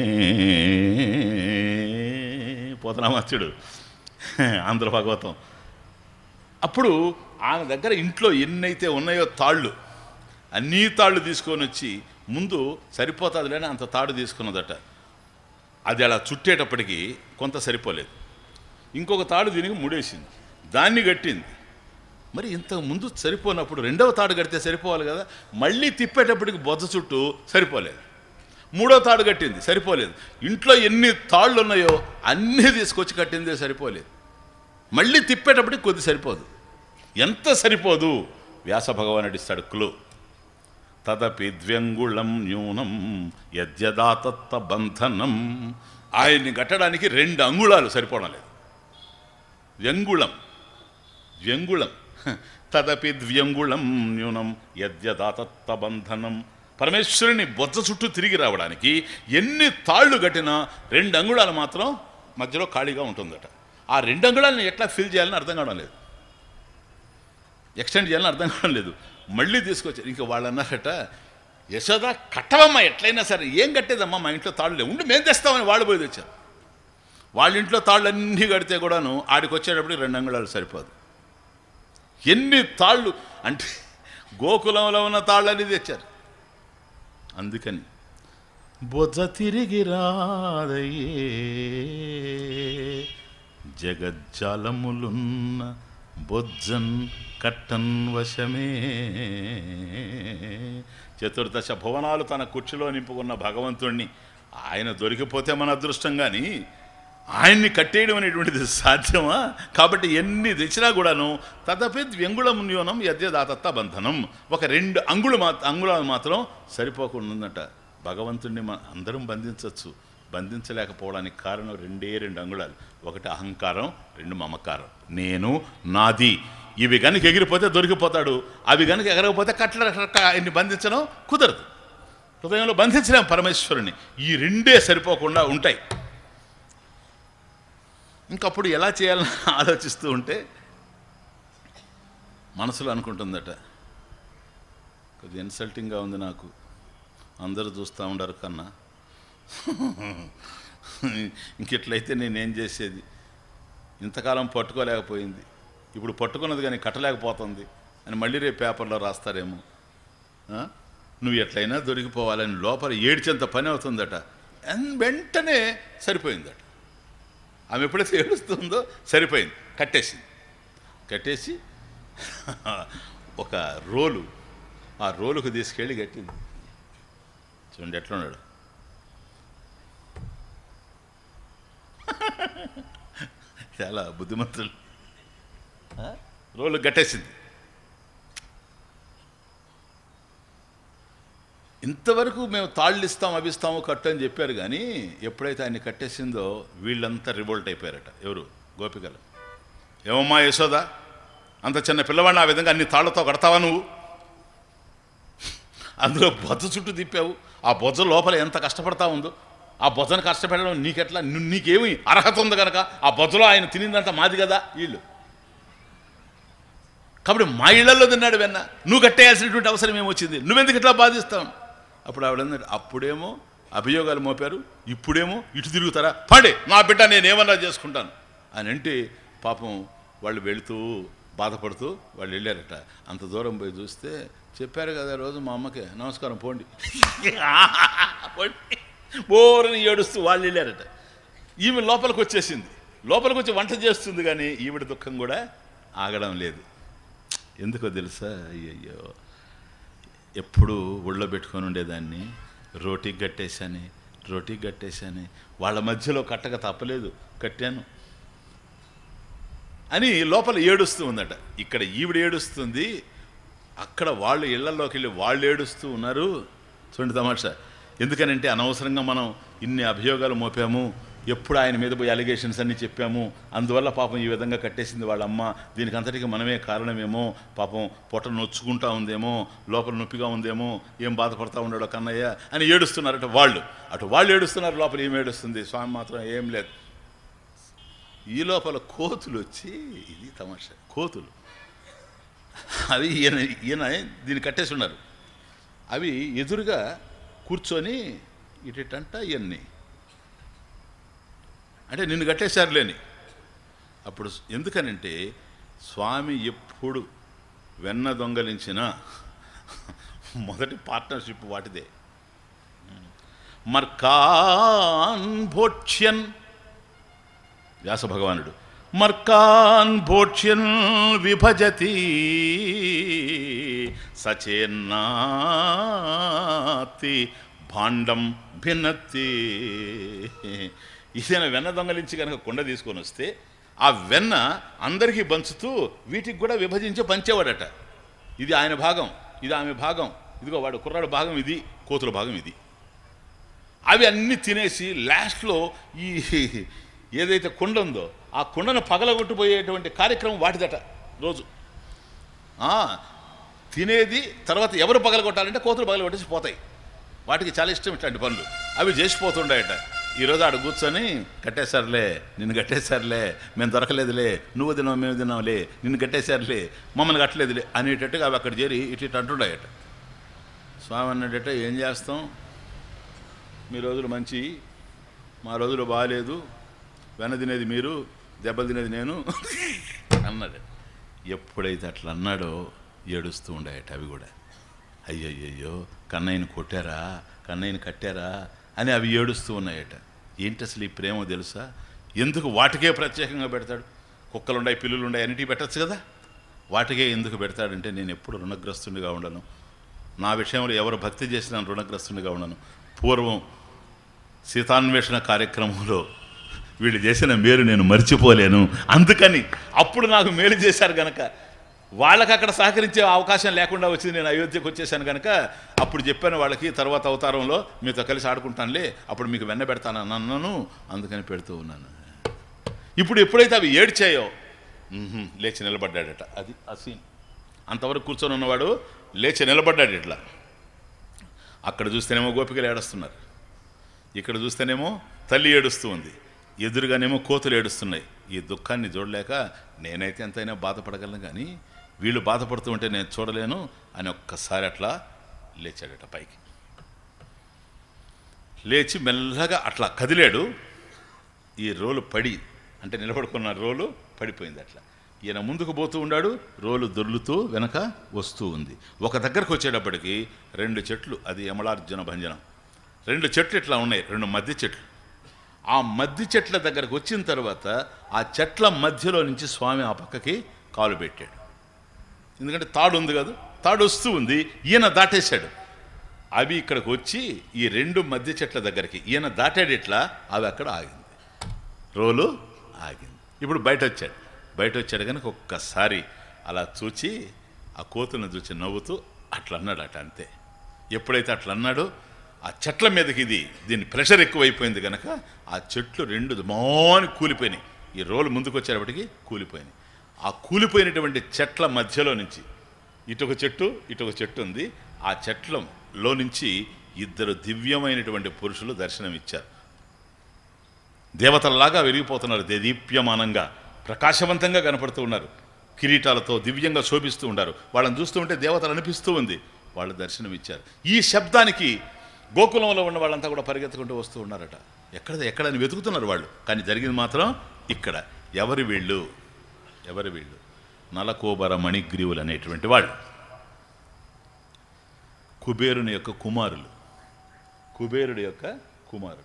పోతనామాత్యుడు ఆంధ్ర భాగవతం అప్పుడు ఆమె దగ్గర ఇంట్లో ఎన్నైతే ఉన్నాయో తాళ్ళు అన్నీ తాళ్ళు తీసుకొని వచ్చి ముందు సరిపోతుందిలేని అంత తాడు తీసుకున్నదట అది అలా చుట్టేటప్పటికి కొంత సరిపోలేదు ఇంకొక తాడు దీనికి ముడేసింది దాన్ని కట్టింది మరి ఇంత ముందు సరిపోనప్పుడు రెండవ తాడు కడితే సరిపోవాలి కదా మళ్ళీ తిప్పేటప్పటికి బొజ్జ చుట్టూ సరిపోలేదు మూడో తాడు కట్టింది సరిపోలేదు ఇంట్లో ఎన్ని తాళ్ళు ఉన్నాయో అన్నీ తీసుకొచ్చి కట్టిందే సరిపోలేదు మళ్ళీ తిప్పేటప్పటికి కొద్ది సరిపోదు ఎంత సరిపోదు వ్యాస భగవానుడు ఇస్తాడు క్లూ తదపి ద్వ్యంగుళం న్యూనం యద్యదాతత్త బంధనం ఆయన్ని కట్టడానికి రెండు అంగుళాలు సరిపోవడం లేదు వ్యంగుళం వ్యంగుళం హ, తదపి ద్వ్యంగుళం న్యూనం యద్యదాతత్త బంధనం పరమేశ్వరుని బొజ్జ చుట్టూ తిరిగి రావడానికి ఎన్ని తాళ్ళు కట్టినా రెండు అంగుళాలు మాత్రం మధ్యలో ఖాళీగా ఉంటుందట ఆ రెండు అంగుళాలను ఎట్లా ఫిల్ చేయాలని అర్థం కావడం లేదు ఎక్స్టెండ్ చేయాలని అర్థం కావడం లేదు మళ్ళీ తీసుకొచ్చారు ఇంకా వాళ్ళు అన్నారట యశోద కట్టవమ్మా ఎట్లయినా సరే ఏం కట్టేదమ్మా మా ఇంట్లో తాళ్ళు లేవు ఉండి మేము తెస్తామని వాళ్ళు పోయి తెచ్చారు వాళ్ళ ఇంట్లో తాళ్ళు అన్నీ కడితే కూడాను ఆడికి వచ్చేటప్పటికి రెండు అంగుళాలు సరిపోదు ఎన్ని తాళ్ళు అంటే గోకులంలో ఉన్న తాళ్ళని తెచ్చారు అందుకని బొజ్జ తిరిగి రాదయ్యే జగజ్జాలములున్న బొజ్జన్ కట్టన్ వశమే చతుర్దశ భువనాలు తన కుర్చీలో నింపుకున్న భగవంతుణ్ణి ఆయన దొరికిపోతే మన అదృష్టం కానీ ఆయన్ని కట్టేయడం అనేటువంటిది సాధ్యమా కాబట్టి ఎన్ని తెచ్చినా కూడాను తదపి వ్యంగుళం న్యూనం యద్యదాతత్త బంధనం ఒక రెండు అంగుళం మా అంగుళాలు మాత్రం సరిపోకుండా ఉందట భగవంతుణ్ణి మన అందరం బంధించవచ్చు బంధించలేకపోవడానికి కారణం రెండే రెండు అంగుళాలు ఒకటి అహంకారం రెండు మమకారం నేను నాది ఇవి కనుక ఎగిరిపోతే దొరికిపోతాడు అవి కనుక ఎగరకపోతే కట్ల ఆయన్ని బంధించడం కుదరదు హృదయంలో బంధించలేం పరమేశ్వరుని ఈ రెండే సరిపోకుండా ఉంటాయి ఇంకప్పుడు ఎలా చేయాలని ఆలోచిస్తూ ఉంటే మనసులో అనుకుంటుందట కొద్దిగా ఇన్సల్టింగ్గా ఉంది నాకు అందరూ చూస్తూ ఉండరు కన్నా ఇంకెట్లయితే నేనేం చేసేది ఇంతకాలం పట్టుకోలేకపోయింది ఇప్పుడు పట్టుకున్నది కానీ కట్టలేకపోతుంది అని మళ్ళీ రేపు పేపర్లో రాస్తారేమో ఆ? నువ్వు ఎట్లయినా దొరికిపోవాలని లోపల ఏడ్చేంత పని అవుతుందట అన్- వెంటనే సరిపోయిందట ఆమె ఎప్పుడైతే ఏడుస్తుందో సరిపోయింది కట్టేసింది కట్టేసి ఒక రోలు ఆ రోలుకు తీసుకెళ్ళి కట్టింది చూడండి ఎట్లున్నాడు చాలా బుద్ధిమంతులు ఆ? రోలు కట్టేసింది ఇంతవరకు మేము తాళ్ళు ఇస్తాం అవి ఇస్తాము కట్టు అని చెప్పారు కానీ ఎప్పుడైతే ఆయన కట్టేసిందో వీళ్ళంతా రివోల్ట్ అయిపోయారట ఎవరు గోపికలు ఏమమ్మా యశోద అంత చిన్న పిల్లవాడిని ఆ విధంగా అన్ని తాళ్లతో కడతావా నువ్వు అందులో బొజ్జ చుట్టూ తిప్పావు ఆ బొజ్జ లోపల ఎంత కష్టపడతా ఉందో ఆ బొజ్జను కష్టపెట్టడం నీకెట్లా ను- నీకేమి అర్హత ఉంది కనుక ఆ బొజ్జలో ఆయన తినిందంతా మాది కదా వీళ్ళు కాబట్టి మా ఇళ్లలో తిన్నాడు వెన్న నువ్వు కట్టేయాల్సినటువంటి అవసరం ఏమొచ్చింది నువ్వెందుకు ఇట్లా బాధిస్తావు అప్పుడు ఆవిడ అన్నది అప్పుడేమో అభియోగాలు మోపారు ఇప్పుడేమో ఇటు తిరుగుతారా పండి నా బిడ్డ నేను ఏమన్నా చేసుకుంటాను అని అంటే పాపం వాళ్ళు వెళుతూ బాధపడుతూ వాళ్ళు వెళ్ళారట అంత దూరం పోయి చూస్తే చెప్పారు కదా రోజు మా అమ్మకి నమస్కారం పోండి పోండి బోరని ఏడుస్తూ వాళ్ళు వెళ్ళారట ఈమె లోపలికి వచ్చేసింది లోపలికి వచ్చి వంట చేస్తుంది కానీ ఈవిడ దుఃఖం కూడా ఆగడం లేదు ఎందుకో తెలుసా అయ్యయ్యో ఎప్పుడు ఒళ్ళో పెట్టుకొని ఉండేదాన్ని రోటీ కట్టేశాని రోటీ కట్టేశాని వాళ్ళ మధ్యలో కట్టక తప్పలేదు కట్టాను అని లోపల ఏడుస్తూ ఉందట ఇక్కడ ఈవిడ ఏడుస్తుంది అక్కడ వాళ్ళు ఇళ్లలోకి వెళ్ళి వాళ్ళు ఏడుస్తూ ఉన్నారు చూడండి తమాషా ఎందుకనంటే అనవసరంగా మనం ఇన్ని అభియోగాలు మోపాము ఎప్పుడు ఆయన మీద పోయి అలిగేషన్స్ అన్ని చెప్పాము అందువల్ల పాపం ఈ విధంగా కట్టేసింది వాళ్ళ అమ్మ దీనికి అంతటికి మనమే కారణమేమో పాపం పొట్ట నొచ్చుకుంటా ఉందేమో లోపల నొప్పిగా ఉందేమో ఏం బాధపడతా ఉన్నాడో కన్నయ్య అని ఏడుస్తున్నారట వాళ్ళు అటు వాళ్ళు ఏడుస్తున్నారు లోపల ఏం ఏడుస్తుంది స్వామి మాత్రం ఏం లేదు ఈ లోపల కోతులు వచ్చి ఇది తమాషా కోతులు అవి ఈయన ఈయన దీన్ని కట్టేసి ఉన్నారు అవి ఎదురుగా కూర్చొని ఇటంట ఇవన్నీ అంటే నిన్ను కట్టేశారులేని అప్పుడు ఎందుకనంటే స్వామి ఎప్పుడు వెన్న దొంగలించిన మొదటి పార్ట్నర్షిప్ వాటిదే మర్కాన్ భోక్ష్యన్ వ్యాస భగవానుడు మర్కాన్ భోక్ష్యన్ విభజతి సచేన్నాతి భాండం భిన్నత్తి ఇదైనా వెన్న దొంగలించి కనుక కుండ తీసుకొని వస్తే ఆ వెన్న అందరికీ పంచుతూ వీటికి కూడా విభజించి పంచేవాడట ఇది ఆయన భాగం ఇది ఆమె భాగం ఇదిగో వాడు కుర్రాడు భాగం ఇది కోతుల భాగం ఇది అవి అన్నీ తినేసి లాస్ట్లో ఈ ఏదైతే కుండ ఉందో ఆ కుండను పగలగొట్టిపోయేటువంటి కార్యక్రమం వాటిదట రోజు ఆ, తినేది తర్వాత ఎవరు పగలగొట్టాలంటే కోతులు పగలగొట్టేసి పోతాయి వాటికి చాలా ఇష్టం ఇట్లాంటి పనులు అవి చేసిపోతుండాయట ఈరోజు ఆడ కూర్చొని కట్టేశారులే నిన్ను కట్టేశారులే మేము దొరకలేదులే నువ్వు తిన్నావు మేము తిన్నాంలే నిన్ను కట్టేశారులే మమ్మల్ని కట్టలేదులే అనేటట్టుగా అవి అక్కడ చేరి ఇటు ఇటు అంటుండాయట స్వామి అన్నట్ట ఏం చేస్తాం మీ రోజులు మంచి మా రోజులు బాగాలేదు వెన తినేది మీరు దెబ్బలు తినేది నేను అన్నాడు ఎప్పుడైతే అట్లా అన్నాడో ఏడుస్తూ ఉండేట అవి కూడా అయ్యయ్యో కన్నయ్యని కొట్టారా కన్నయ్యని కట్టారా అని అవి ఏడుస్తూ ఉన్నాయట ఏంటి అసలు ఈ ప్రేమ తెలుసా ఎందుకు వాటికే ప్రత్యేకంగా పెడతాడు కుక్కలుండాయి పిల్లులు ఉన్నాయి అన్నిటికీ పెట్టచ్చు కదా వాటికే ఎందుకు పెడతాడంటే నేను ఎప్పుడు రుణగ్రస్తునిగా ఉండను నా విషయంలో ఎవరు భక్తి చేసినా రుణగ్రస్తునిగా ఉండను పూర్వం సీతాన్వేషణ కార్యక్రమంలో వీళ్ళు చేసిన మేలు నేను మర్చిపోలేను అందుకని అప్పుడు నాకు మేలు చేశారు గనక వాళ్ళకి అక్కడ సహకరించే అవకాశం లేకుండా వచ్చింది నేను అయోధ్యకు వచ్చేసాను కనుక అప్పుడు చెప్పాను వాళ్ళకి తర్వాత అవతారంలో మీతో కలిసి ఆడుకుంటానులే అప్పుడు మీకు వెన్న పెడతాను అన్నాను అందుకని పెడుతూ ఉన్నాను ఇప్పుడు ఎప్పుడైతే అవి ఏడ్చాయో మ్మ్హ్మ్, లేచి నిలబడ్డాడట అది ఆ సీన్ అంతవరకు కూర్చొని ఉన్నవాడు లేచి నిలబడ్డాడు ఇట్లా అక్కడ చూస్తేనేమో గోపికలు ఏడుస్తున్నారు ఇక్కడ చూస్తేనేమో తల్లి ఏడుస్తూ ఉంది ఎదురుగానేమో కోతులు ఏడుస్తున్నాయి ఈ దుఃఖాన్ని చూడలేక నేనైతే ఎంతైనా బాధపడగలను కానీ వీళ్ళు బాధపడుతూ ఉంటే నేను చూడలేను అని ఒక్కసారి అట్లా లేచాడట పైకి లేచి మెల్లగా అట్లా కదిలాడు ఈ రోలు పడి అంటే నిలబడుకున్న రోలు పడిపోయింది అట్లా ఈయన ముందుకు పోతూ ఉన్నాడు రోలు దొర్లుతూ వెనక వస్తూ ఉంది ఒక దగ్గరకు వచ్చేటప్పటికి రెండు చెట్లు అది యమలార్జున భంజనం రెండు చెట్లు ఇట్లా ఉన్నాయి రెండు మధ్య చెట్లు ఆ మధ్య చెట్ల దగ్గరకు వచ్చిన తర్వాత ఆ చెట్ల మధ్యలో నుంచి స్వామి ఆ పక్కకి కాలు పెట్టాడు ఎందుకంటే తాడు ఉంది కదా తాడు వస్తూ ఉంది ఈయన దాటేశాడు అవి ఇక్కడికి వచ్చి ఈ రెండు మధ్య చెట్ల దగ్గరికి ఈయన దాటాడు ఇట్లా అవి అక్కడ ఆగింది రోలు ఆగింది ఇప్పుడు బయట వచ్చాడు బయట వచ్చాడు కనుక ఒక్కసారి అలా చూచి ఆ కోతులను చూచి నవ్వుతూ అట్లా అన్నాడు అట అంతే ఎప్పుడైతే అట్లా అన్నాడో ఆ చెట్ల మీదకి ఇది దీని ప్రెషర్ ఎక్కువైపోయింది కనుక ఆ చెట్లు రెండు మాని కూలిపోయినాయి ఈ రోలు ముందుకు వచ్చేటప్పటికి కూలిపోయినాయి ఆ కూలిపోయినటువంటి చెట్ల మధ్యలో నుంచి ఇటొక చెట్టు ఇటొక చెట్టు ఉంది ఆ చెట్లలో నుంచి ఇద్దరు దివ్యమైనటువంటి పురుషులు దర్శనమిచ్చారు దేవతలలాగా వెలిగిపోతున్నారు దేదీప్యమానంగా ప్రకాశవంతంగా కనపడుతూ ఉన్నారు కిరీటాలతో దివ్యంగా శోభిస్తూ ఉన్నారు వాళ్ళని చూస్తూ ఉంటే దేవతలు అనిపిస్తూ ఉంది వాళ్ళు దర్శనం ఇచ్చారు ఈ శబ్దానికి గోకులంలో ఉన్న వాళ్ళంతా కూడా పరిగెత్తుకుంటూ వస్తూ ఉన్నారట ఎక్కడ ఎక్కడని వెతుకుతున్నారు వాళ్ళు కానీ జరిగింది మాత్రం ఇక్కడ ఎవరి వీళ్ళు ఎవరి వీళ్ళు నలకోబర మణిగ్రీవులు అనేటువంటి వాళ్ళు కుబేరుని యొక్క కుమారులు కుబేరుడి యొక్క కుమారులు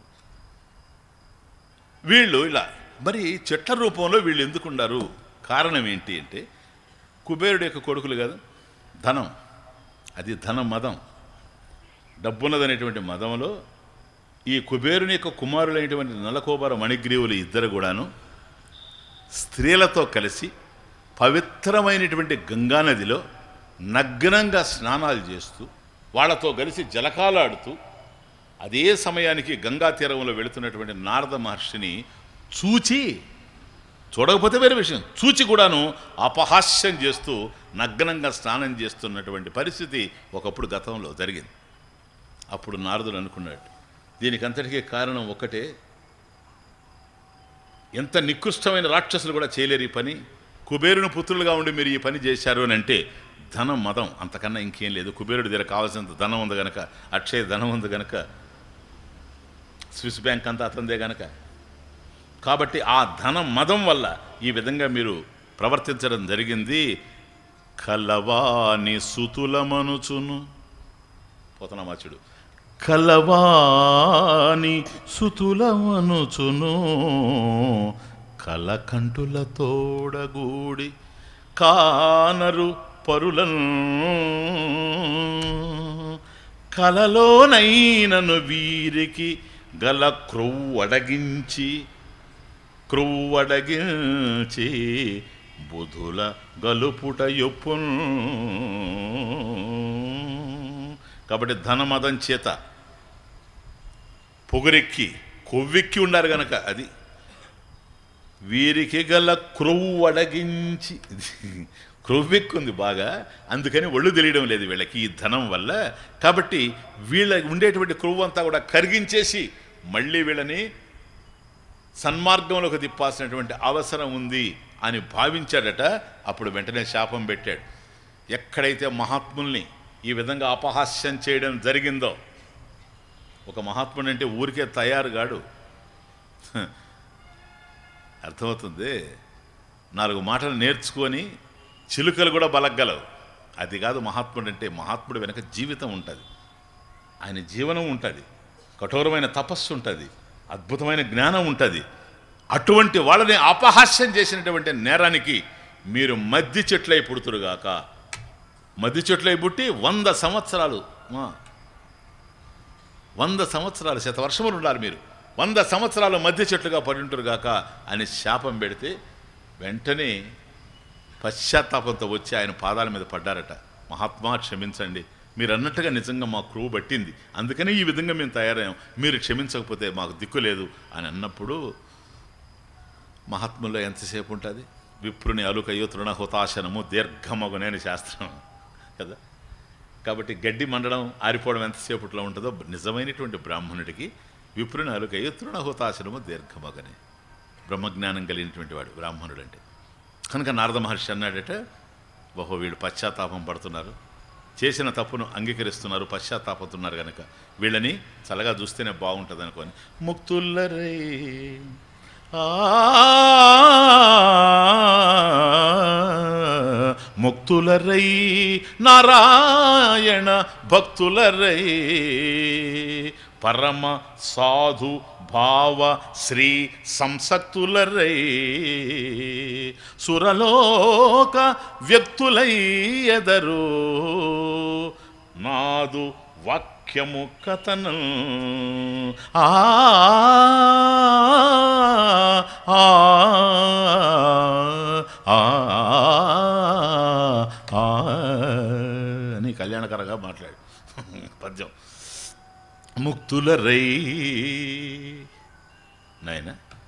వీళ్ళు ఇలా మరి చెట్ల రూపంలో వీళ్ళు ఎందుకున్నారు కారణం ఏంటి అంటే కుబేరుడి యొక్క కొడుకులు కాదు ధనం అది ధన మదం డబ్బున్నదనేటువంటి మదంలో ఈ కుబేరుని యొక్క కుమారులైనటువంటి నలకోబర మణిగ్రీవులు ఇద్దరు కూడాను స్త్రీలతో కలిసి పవిత్రమైనటువంటి గంగానదిలో నగ్నంగా స్నానాలు చేస్తూ వాళ్ళతో కలిసి జలకాలాడుతూ అదే సమయానికి గంగా తీరంలో వెళుతున్నటువంటి నారద మహర్షిని చూచి చూడకపోతే వేరే విషయం చూచి కూడాను అపహాస్యం చేస్తూ నగ్నంగా స్నానం చేస్తున్నటువంటి పరిస్థితి ఒకప్పుడు గతంలో జరిగింది అప్పుడు నారదుడు అనుకున్నాడు దీనికి అంతటికీ కారణం ఒకటే ఎంత నికృష్టమైన రాక్షసులు కూడా చేయలేరు ఈ పని కుబేరుని పుత్రులుగా ఉండి మీరు ఈ పని చేశారు అని అంటే ధనం మదం అంతకన్నా ఇంకేం లేదు కుబేరుడి దగ్గర కావాల్సినంత ధనం ఉంది గనక అక్షయ ధనం ఉంది గనక స్విస్ బ్యాంక్ అంతా అతందే గనక కాబట్టి ఆ ధన మదం వల్ల ఈ విధంగా మీరు ప్రవర్తించడం జరిగింది కలవాని సుతులమనుచును పోతనామాచుడు కలవాని సుతులమనుచును కలకంటుల తోడగూడి కానరు పరులను కలలోనైనను వీరికి గల క్రొవ్వడగించి క్రొవ్వడగించి బుధుల గలుపుట యొప్పున్ కాబట్టి ధనమదం చేత పొగరెక్కి కొవ్వెక్కి ఉండారు గనక అది వీరికి గల క్రొవ్వు అడగించి క్రొవ్వెక్కుంది బాగా అందుకని ఒళ్ళు తెలియడం లేదు వీళ్ళకి ఈ ధనం వల్ల కాబట్టి వీళ్ళ ఉండేటువంటి క్రొవ్వు అంతా కూడా కరిగించేసి మళ్ళీ వీళ్ళని సన్మార్గంలోకి తిప్పాల్సినటువంటి అవసరం ఉంది అని భావించాడట అప్పుడు వెంటనే శాపం పెట్టాడు ఎక్కడైతే మహాత్ముల్ని ఈ విధంగా అపహాస్యం చేయడం జరిగిందో ఒక మహాత్ముడు అంటే ఊరికే తయారు గాడు హ, అర్థమవుతుంది నాలుగు మాటలు నేర్చుకొని చిలుకలు కూడా బలగ్గలవు అది కాదు మహాత్ముడు అంటే మహాత్ముడు వెనక జీవితం ఉంటుంది ఆయన జీవనం ఉంటుంది కఠోరమైన తపస్సు ఉంటుంది అద్భుతమైన జ్ఞానం ఉంటుంది అటువంటి వాళ్ళని అపహాస్యం చేసినటువంటి నేరానికి మీరు మద్ది చెట్లై పుడుతురుగాక మద్ది చెట్లై పుట్టి వంద సంవత్సరాలు ఆ, వంద సంవత్సరాలు శతవర్షములు ఉండాలి మీరు వంద సంవత్సరాలు మధ్య చెట్లుగా పడి ఉంటారుగాక అని శాపం పెడితే వెంటనే పశ్చాత్తాపంతో వచ్చి ఆయన పాదాల మీద పడ్డారట మహాత్మా క్షమించండి మీరు అన్నట్టుగా నిజంగా మా క్రూవు పట్టింది అందుకని ఈ విధంగా మేము తయారయ్యాం మీరు క్షమించకపోతే మాకు దిక్కు లేదు అని అన్నప్పుడు మహాత్ముల్లో ఎంతసేపు ఉంటుంది విప్రుని అలుకయ్యో తృణహుతాశనము దీర్ఘమగునేని శాస్త్రం కదా కాబట్టి గడ్డి మండడం ఆరిపోవడం ఎంతసేపట్లో ఉంటుందో నిజమైనటువంటి బ్రాహ్మణుడికి విప్రుని అలుకయ్యో తృణహుతాశనము దీర్ఘమగనే బ్రహ్మజ్ఞానం కలిగినటువంటి వాడు బ్రాహ్మణుడు అంటే కనుక నారద మహర్షి అన్నాడట బహో వీళ్ళు పశ్చాత్తాపం పడుతున్నారు చేసిన తప్పును అంగీకరిస్తున్నారు పశ్చాత్తాపడుతున్నారు కనుక వీళ్ళని చల్లగా చూస్తేనే బాగుంటుంది అనుకోని ముక్తుల్లరై ఆ ముక్తులరై నారాయణ భక్తులరై పరమ సాధు భావ శ్రీ సంసక్తులరై సురలోక వ్యక్తులై ఎదరు నాదు వాక్యము కథనం ఆ ఆ, ఆ, ఆ, అని కళ్యాణకరంగా మాట్లాడు పద్యం ముక్తుల రై నాయన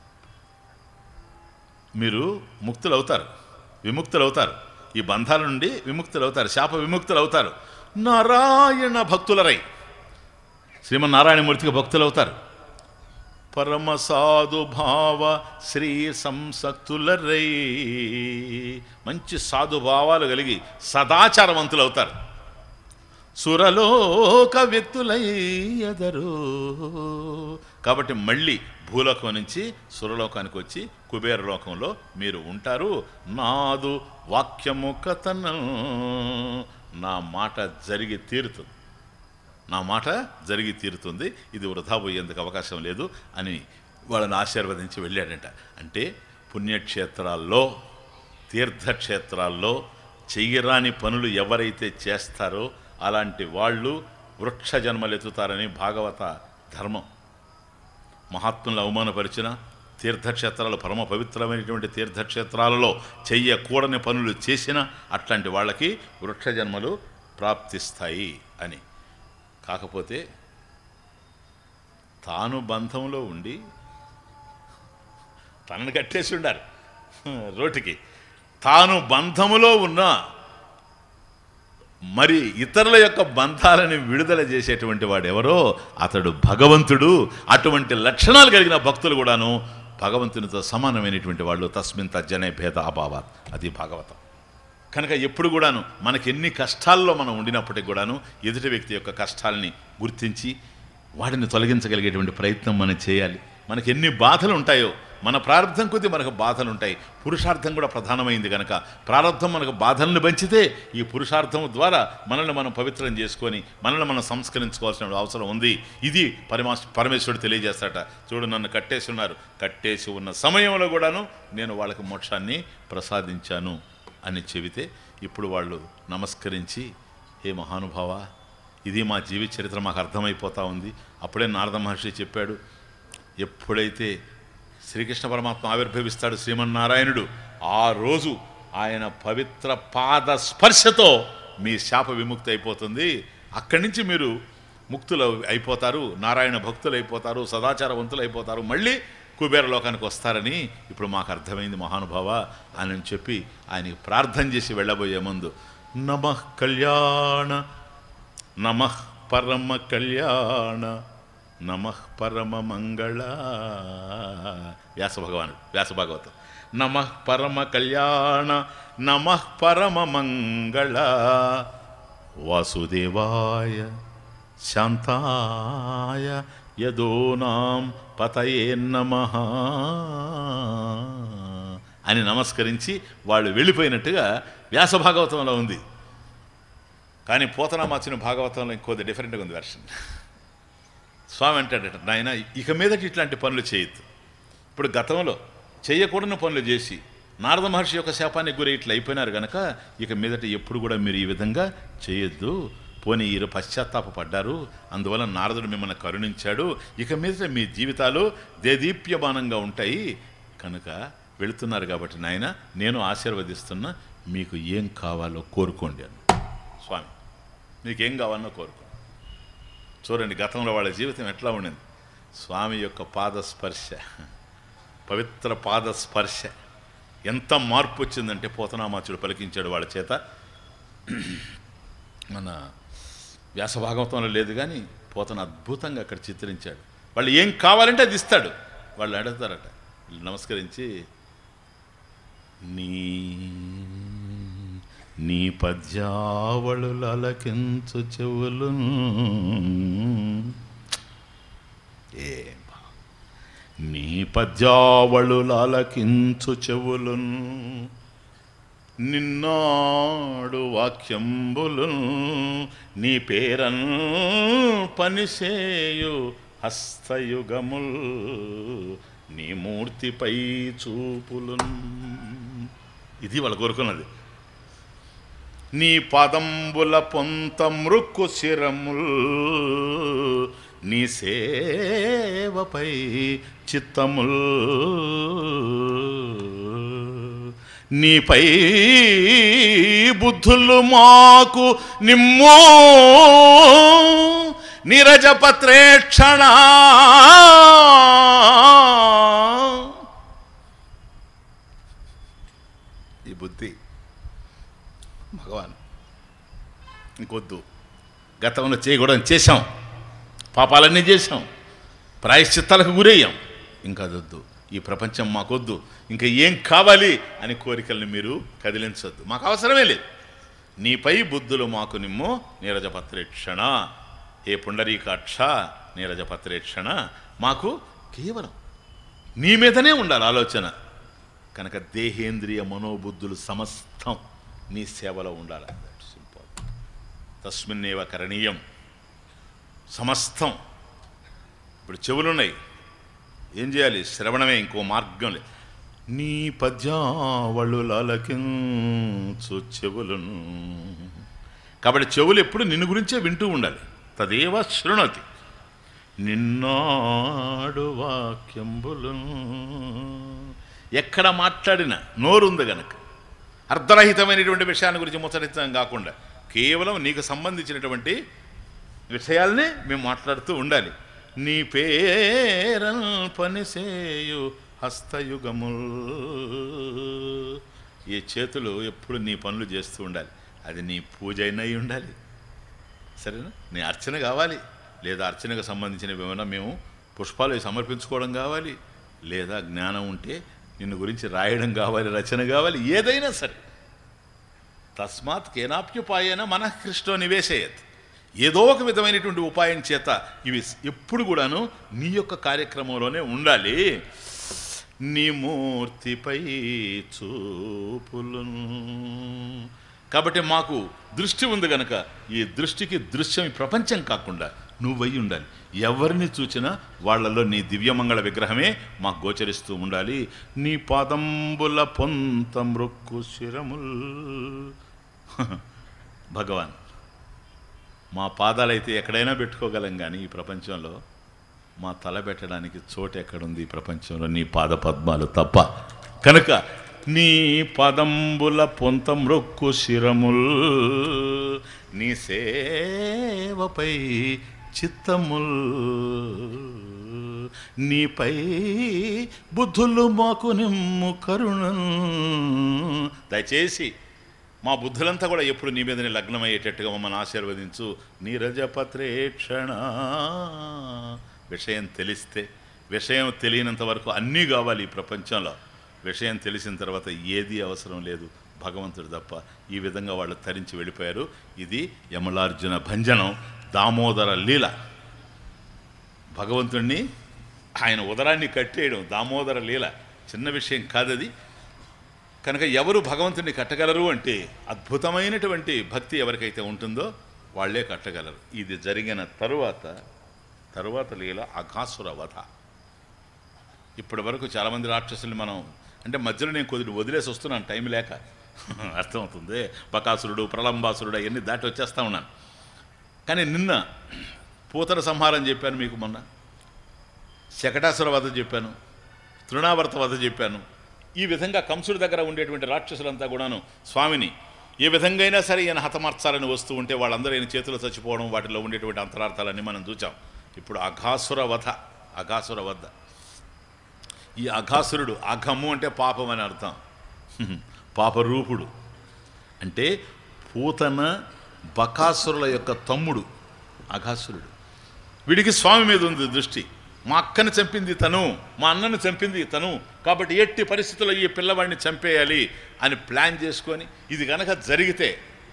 మీరు ముక్తులు అవుతారు విముక్తులు అవుతారు ఈ బంధాల నుండి విముక్తులు అవుతారు శాప విముక్తులు అవుతారు నారాయణ భక్తులరై శ్రీమన్నారాయణమూర్తికి భక్తులు అవుతారు పరమ సాధు భావ శ్రీ సంసక్తులరై మంచి సాధు భావాలు కలిగి సదాచారవంతులు అవుతారు సురలోక వ్యక్తులై ఎదరు కాబట్టి మళ్ళీ భూలోకం నుంచి సురలోకానికి వచ్చి కుబేర లోకంలో మీరు ఉంటారు నాదు వాక్యము కథనం నా మాట జరిగి తీరుతుంది నా మాట జరిగి తీరుతుంది ఇది వృధా పోయేందుకు అవకాశం లేదు అని వాళ్ళని ఆశీర్వదించి వెళ్ళాడంట అంటే పుణ్యక్షేత్రాల్లో తీర్థక్షేత్రాల్లో చెయ్యరాని పనులు ఎవరైతే చేస్తారో అలాంటి వాళ్ళు వృక్ష జన్మలెత్తుతారని భాగవత ధర్మం మహాత్ములను అవమానపరిచిన తీర్థక్షేత్రాలు పరమ పవిత్రమైనటువంటి తీర్థక్షేత్రాలలో చెయ్యకూడని పనులు చేసిన అట్లాంటి వాళ్ళకి వృక్ష జన్మలు ప్రాప్తిస్తాయి అని కాకపోతే తాను బంధంలో ఉండి తనను కట్టేసి ఉండారు రోటికి తాను బంధములో ఉన్న మరి ఇతరుల యొక్క బంధాలని విడుదల చేసేటువంటి వాడు ఎవరో అతడు భగవంతుడు అటువంటి లక్షణాలు కలిగిన భక్తులు కూడాను భగవంతునితో సమానమైనటువంటి వాళ్ళు తస్మిన్ తజ్జనే భేద అభావాత్ అది భాగవతం కనుక ఎప్పుడు కూడాను మనకి ఎన్ని కష్టాల్లో మనం ఉండినప్పటికి కూడాను ఎదుటి వ్యక్తి యొక్క కష్టాలని గుర్తించి వాటిని తొలగించగలిగేటువంటి ప్రయత్నం మనం చేయాలి మనకి ఎన్ని బాధలు ఉంటాయో మన ప్రారంధం కొద్దీ మనకు బాధలు ఉంటాయి పురుషార్థం కూడా ప్రధానమైంది కనుక ప్రారంధం మనకు బాధలను పెంచితే ఈ పురుషార్థం ద్వారా మనల్ని మనం పవిత్రం చేసుకొని మనల్ని మనం సంస్కరించుకోవాల్సిన అవసరం ఉంది ఇది పరమా పరమేశ్వరుడు తెలియజేస్తాట చూడు నన్ను కట్టేసి ఉన్నారు కట్టేసి ఉన్న సమయంలో కూడాను నేను వాళ్ళకి మోక్షాన్ని ప్రసాదించాను అని చెబితే ఇప్పుడు వాళ్ళు నమస్కరించి హే మహానుభావ ఇది మా జీవిత చరిత్ర మాకు అర్థమైపోతా ఉంది అప్పుడే నారద మహర్షి చెప్పాడు ఎప్పుడైతే శ్రీకృష్ణ పరమాత్మ ఆవిర్భవిస్తాడు శ్రీమన్నారాయణుడు ఆ రోజు ఆయన పవిత్ర పాద స్పర్శతో మీ శాప విముక్తి అయిపోతుంది అక్కడి నుంచి మీరు ముక్తులు అయిపోతారు నారాయణ భక్తులు అయిపోతారు సదాచారవంతులు అయిపోతారు మళ్ళీ కుబేర లోకానికి వస్తారని ఇప్పుడు మాకు అర్థమైంది మహానుభావ అని చెప్పి ఆయనకి ప్రార్థన చేసి వెళ్ళబోయే ముందు నమః కళ్యాణ నమః పరమ కళ్యాణ నమః పరమ మంగళ వ్యాస భగవానుడు వ్యాస భాగవతం నమః పరమ కళ్యాణ నమః పరమ మంగళ వాసుదేవాయ శాంతాయ యదోనాం పతయే నమ అని నమస్కరించి వాళ్ళు వెళ్ళిపోయినట్టుగా వ్యాస భాగవతంలో ఉంది కానీ పోతనామాచిన భాగవతంలో ఇంకోది డిఫరెంట్గా ఉంది వెర్షన్ స్వామి అంటాడట నాయన ఇక మీదట ఇట్లాంటి పనులు చేయొద్దు ఇప్పుడు గతంలో చేయకూడని పనులు చేసి నారద మహర్షి యొక్క శాపానికి గురి ఇట్లా అయిపోయినారు గనక ఇక మీదట ఎప్పుడు కూడా మీరు ఈ విధంగా చేయొద్దు పోనీ ఈరు పశ్చాత్తాపడ్డారు అందువల్ల నారదుడు మిమ్మల్ని కరుణించాడు ఇక మీదట మీ జీవితాలు దేదీప్యమానంగా ఉంటాయి కనుక వెళుతున్నారు కాబట్టి నాయన నేను ఆశీర్వదిస్తున్నా మీకు ఏం కావాలో కోరుకోండి అని స్వామి మీకేం కావాలో కోరుకోండి చూడండి గతంలో వాళ్ళ జీవితం ఎట్లా ఉండింది స్వామి యొక్క పాద స్పర్శ పవిత్ర పాద స్పర్శ ఎంత మార్పు వచ్చిందంటే పోతనామాచుడు పలికించాడు వాళ్ళ చేత మన వ్యాసభాగవతంలో లేదు కానీ పోతన అద్భుతంగా అక్కడ చిత్రించాడు వాళ్ళు ఏం కావాలంటే అది ఇస్తాడు వాళ్ళు అడుగుతారట వీళ్ళు నమస్కరించి నీ నీ పద్యావళు అలకించు చెవులు ఏ నీ పద్యావళు అలకించు చెవులున్ నిన్నాడు వాక్యంబులు నీ పేరన్ పనిసేయు హస్తయుగముల్ నీ మూర్తిపై చూపులున్ ఇది వాళ్ళు కోరుకున్నది నీ పదంబుల పొంత మృక్కు శిరముల్ నీ సేవపై చిత్తముల్ నీపై బుద్ధులు మాకు నిమ్మో నిరజపత్రేక్షణ ఈ బుద్ధి భగవాన్ ఇంకొద్దు గతంలో చేయకూడదు చేశాం పాపాలన్నీ చేశాం ప్రాయశ్చిత్తాలకు గురయ్యాం ఇంకా అదొద్దు ఈ ప్రపంచం మాకొద్దు ఇంకా ఏం కావాలి అని కోరికల్ని మీరు కదిలించొద్దు మాకు అవసరమే లేదు నీపై బుద్ధులు మాకు నిమ్ము నీరజపత్రేక్షణ ఏ పుండరీకాక్ష నీరజపత్రేక్షణ మాకు కేవలం నీ మీదనే ఉండాలి ఆలోచన కనుక దేహేంద్రియ మనోబుద్ధులు సమస్తం నీ సేవలో ఉండాలి దట్స్ ఇంపార్టెంట్ తస్మిన్నేవ కరణీయం సమస్తం ఇప్పుడు చెవులున్నాయి ఏం చేయాలి శ్రవణమే ఇంకో మార్గం లేదు నీ పద్యావళు లలకించు చెవులను కాబట్టి చెవులు ఎప్పుడు నిన్ను గురించే వింటూ ఉండాలి తదేవ శృణతి నిన్నాడు వాక్యంబులు ఎక్కడ మాట్లాడినా నోరుంది గనక అర్ధరహితమైనటువంటి విషయాన్ని గురించి ముచ్చరించడం కాకుండా కేవలం నీకు సంబంధించినటువంటి విషయాల్ని మేము మాట్లాడుతూ ఉండాలి నీ పేరల్ పనిసేయు హస్తయుగముల్ ఈ చేతులు ఎప్పుడు నీ పనులు చేస్తూ ఉండాలి అది నీ పూజ అయినా అయి ఉండాలి సరేనా నీ అర్చన కావాలి లేదా అర్చనకు సంబంధించినవి ఏమైనా మేము పుష్పాలు సమర్పించుకోవడం కావాలి లేదా జ్ఞానం ఉంటే నిన్ను గురించి రాయడం కావాలి రచన కావాలి ఏదైనా సరే తస్మాత్ కేనాప్యుపాయన మనః కృష్ణో నివేశయత్ ఏదో ఒక విధమైనటువంటి ఉపాయం చేత ఇవి ఎప్పుడు కూడాను నీ యొక్క కార్యక్రమంలోనే ఉండాలి నీ మూర్తిపై చూపులను కాబట్టి మాకు దృష్టి ఉంది గనక ఈ దృష్టికి దృశ్యం ఈ ప్రపంచం కాకుండా నువ్వై ఉండాలి ఎవరిని చూచినా వాళ్ళలో నీ దివ్యమంగళ విగ్రహమే మాకు గోచరిస్తూ ఉండాలి నీ పాదంబుల పొంత మృక్కు శిరముల్ భగవాన్ మా పాదాలైతే ఎక్కడైనా పెట్టుకోగలం కానీ ఈ ప్రపంచంలో మా తల పెట్టడానికి చోటు ఎక్కడుంది ఈ ప్రపంచంలో నీ పాద పద్మాలు తప్ప కనుక నీ పదంబుల పొంత మృక్కు శిరముల్ నీ సేవపై చిత్తముల్ నీపై బుద్ధులు మాకు నిమ్ము కరుణ దయచేసి మా బుద్ధులంతా కూడా ఎప్పుడు నీ మీదనే లగ్నమయ్యేటట్టుగా మమ్మల్ని ఆశీర్వదించు నీరజపత్రేక్షణ విషయం తెలిస్తే విషయం తెలియనంత వరకు అన్నీ కావాలి ఈ ప్రపంచంలో విషయం తెలిసిన తర్వాత ఏది అవసరం లేదు భగవంతుడు తప్ప ఈ విధంగా వాళ్ళు తరించి వెళ్ళిపోయారు ఇది యమలార్జున భంజనం దామోదర లీల భగవంతుణ్ణి ఆయన ఉదరాన్ని కట్టేయడం దామోదర లీల చిన్న విషయం కాదది కనుక ఎవరు భగవంతుని కట్టగలరు అంటే అద్భుతమైనటువంటి భక్తి ఎవరికైతే ఉంటుందో వాళ్ళే కట్టగలరు ఇది జరిగిన తరువాత తరువాత లీల అఘాసుర వధ ఇప్పటి వరకు చాలామంది రాక్షసుల్ని మనం అంటే మధ్యలో నేను కొద్దిగా వదిలేసి వస్తున్నాను టైం లేక అర్థమవుతుంది బకాసురుడు ప్రళంబాసురుడు అవన్నీ దాటి వచ్చేస్తా ఉన్నాను కానీ నిన్న పూతన సంహారం చెప్పాను మీకు మొన్న శకటాసుర వధ చెప్పాను తృణావర్త వధ చెప్పాను ఈ విధంగా కంసుడి దగ్గర ఉండేటువంటి రాక్షసులంతా కూడాను స్వామిని ఏ విధంగా అయినా సరే ఈయన హతమార్చాలని వస్తూ ఉంటే వాళ్ళందరూ ఈయన చేతిలో చచ్చిపోవడం వాటిలో ఉండేటువంటి అంతరార్థాలన్నీ మనం చూచాం ఇప్పుడు అఘాసుర వధ అఘాసుర వధ ఈ అఘాసురుడు అఘము అంటే పాపం అని అర్థం పాపరూపుడు అంటే పూతన బకాసురుల యొక్క తమ్ముడు అఘాసురుడు వీడికి స్వామి మీద ఉంది దృష్టి మా అక్కని చంపింది తను మా అన్నని చంపింది తను కాబట్టి ఎట్టి పరిస్థితుల్లో ఈ పిల్లవాడిని చంపేయాలి అని ప్లాన్ చేసుకొని ఇది కనుక జరిగితే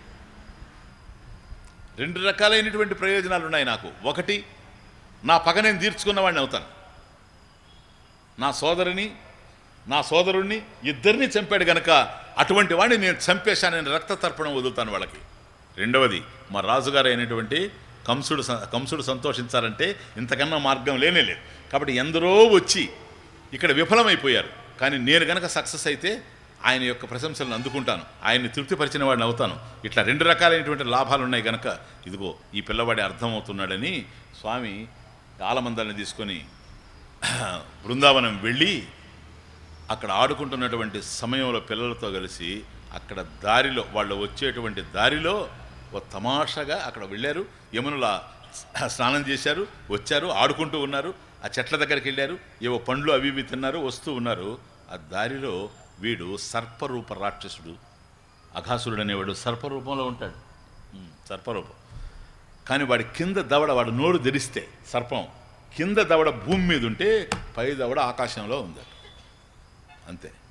రెండు రకాలైనటువంటి ప్రయోజనాలు ఉన్నాయి నాకు ఒకటి నా పగ నేను తీర్చుకున్నవాడిని అవుతాను నా సోదరుని నా సోదరుణ్ణి ఇద్దరిని చంపాడు గనక అటువంటి వాడిని నేను చంపేశానని రక్త తర్పణం వదులుతాను వాళ్ళకి రెండవది మా రాజుగారు అయినటువంటి కంసుడు స- కంసుడు సంతోషించాలంటే ఇంతకన్నా మార్గం లేనే లేదు కాబట్టి ఎందరో వచ్చి ఇక్కడ విఫలమైపోయారు కానీ నేను గనక సక్సెస్ అయితే ఆయన యొక్క ప్రశంసలను అందుకుంటాను ఆయన్ని తృప్తిపరిచిన వాడిని అవుతాను ఇట్లా రెండు రకాలైనటువంటి లాభాలు ఉన్నాయి గనక ఇదిగో ఈ పిల్లవాడి అర్థమవుతున్నాడని స్వామి ఆలమందల్ని తీసుకొని బృందావనం వెళ్ళి అక్కడ ఆడుకుంటున్నటువంటి సమయంలో పిల్లలతో కలిసి అక్కడ దారిలో వాళ్ళు వచ్చేటువంటి దారిలో ఓ తమాషాగా అక్కడ వెళ్ళారు యమునుల స్నానం చేశారు వచ్చారు ఆడుకుంటూ ఉన్నారు ఆ చెట్ల దగ్గరికి వెళ్ళారు ఏవో పండ్లు అవి ఇవి తిన్నారు వస్తూ ఉన్నారు ఆ దారిలో వీడు సర్పరూప రాక్షసుడు అఘాసురుడు అనేవాడు సర్పరూపంలో ఉంటాడు ఉమ్, సర్పరూపం కానీ వాడి కింద దవడ వాడు నోరు తెరిస్తే సర్పం కింద దవడ భూమి మీద ఉంటే పై దవడ ఆకాశంలో ఉంది అంతే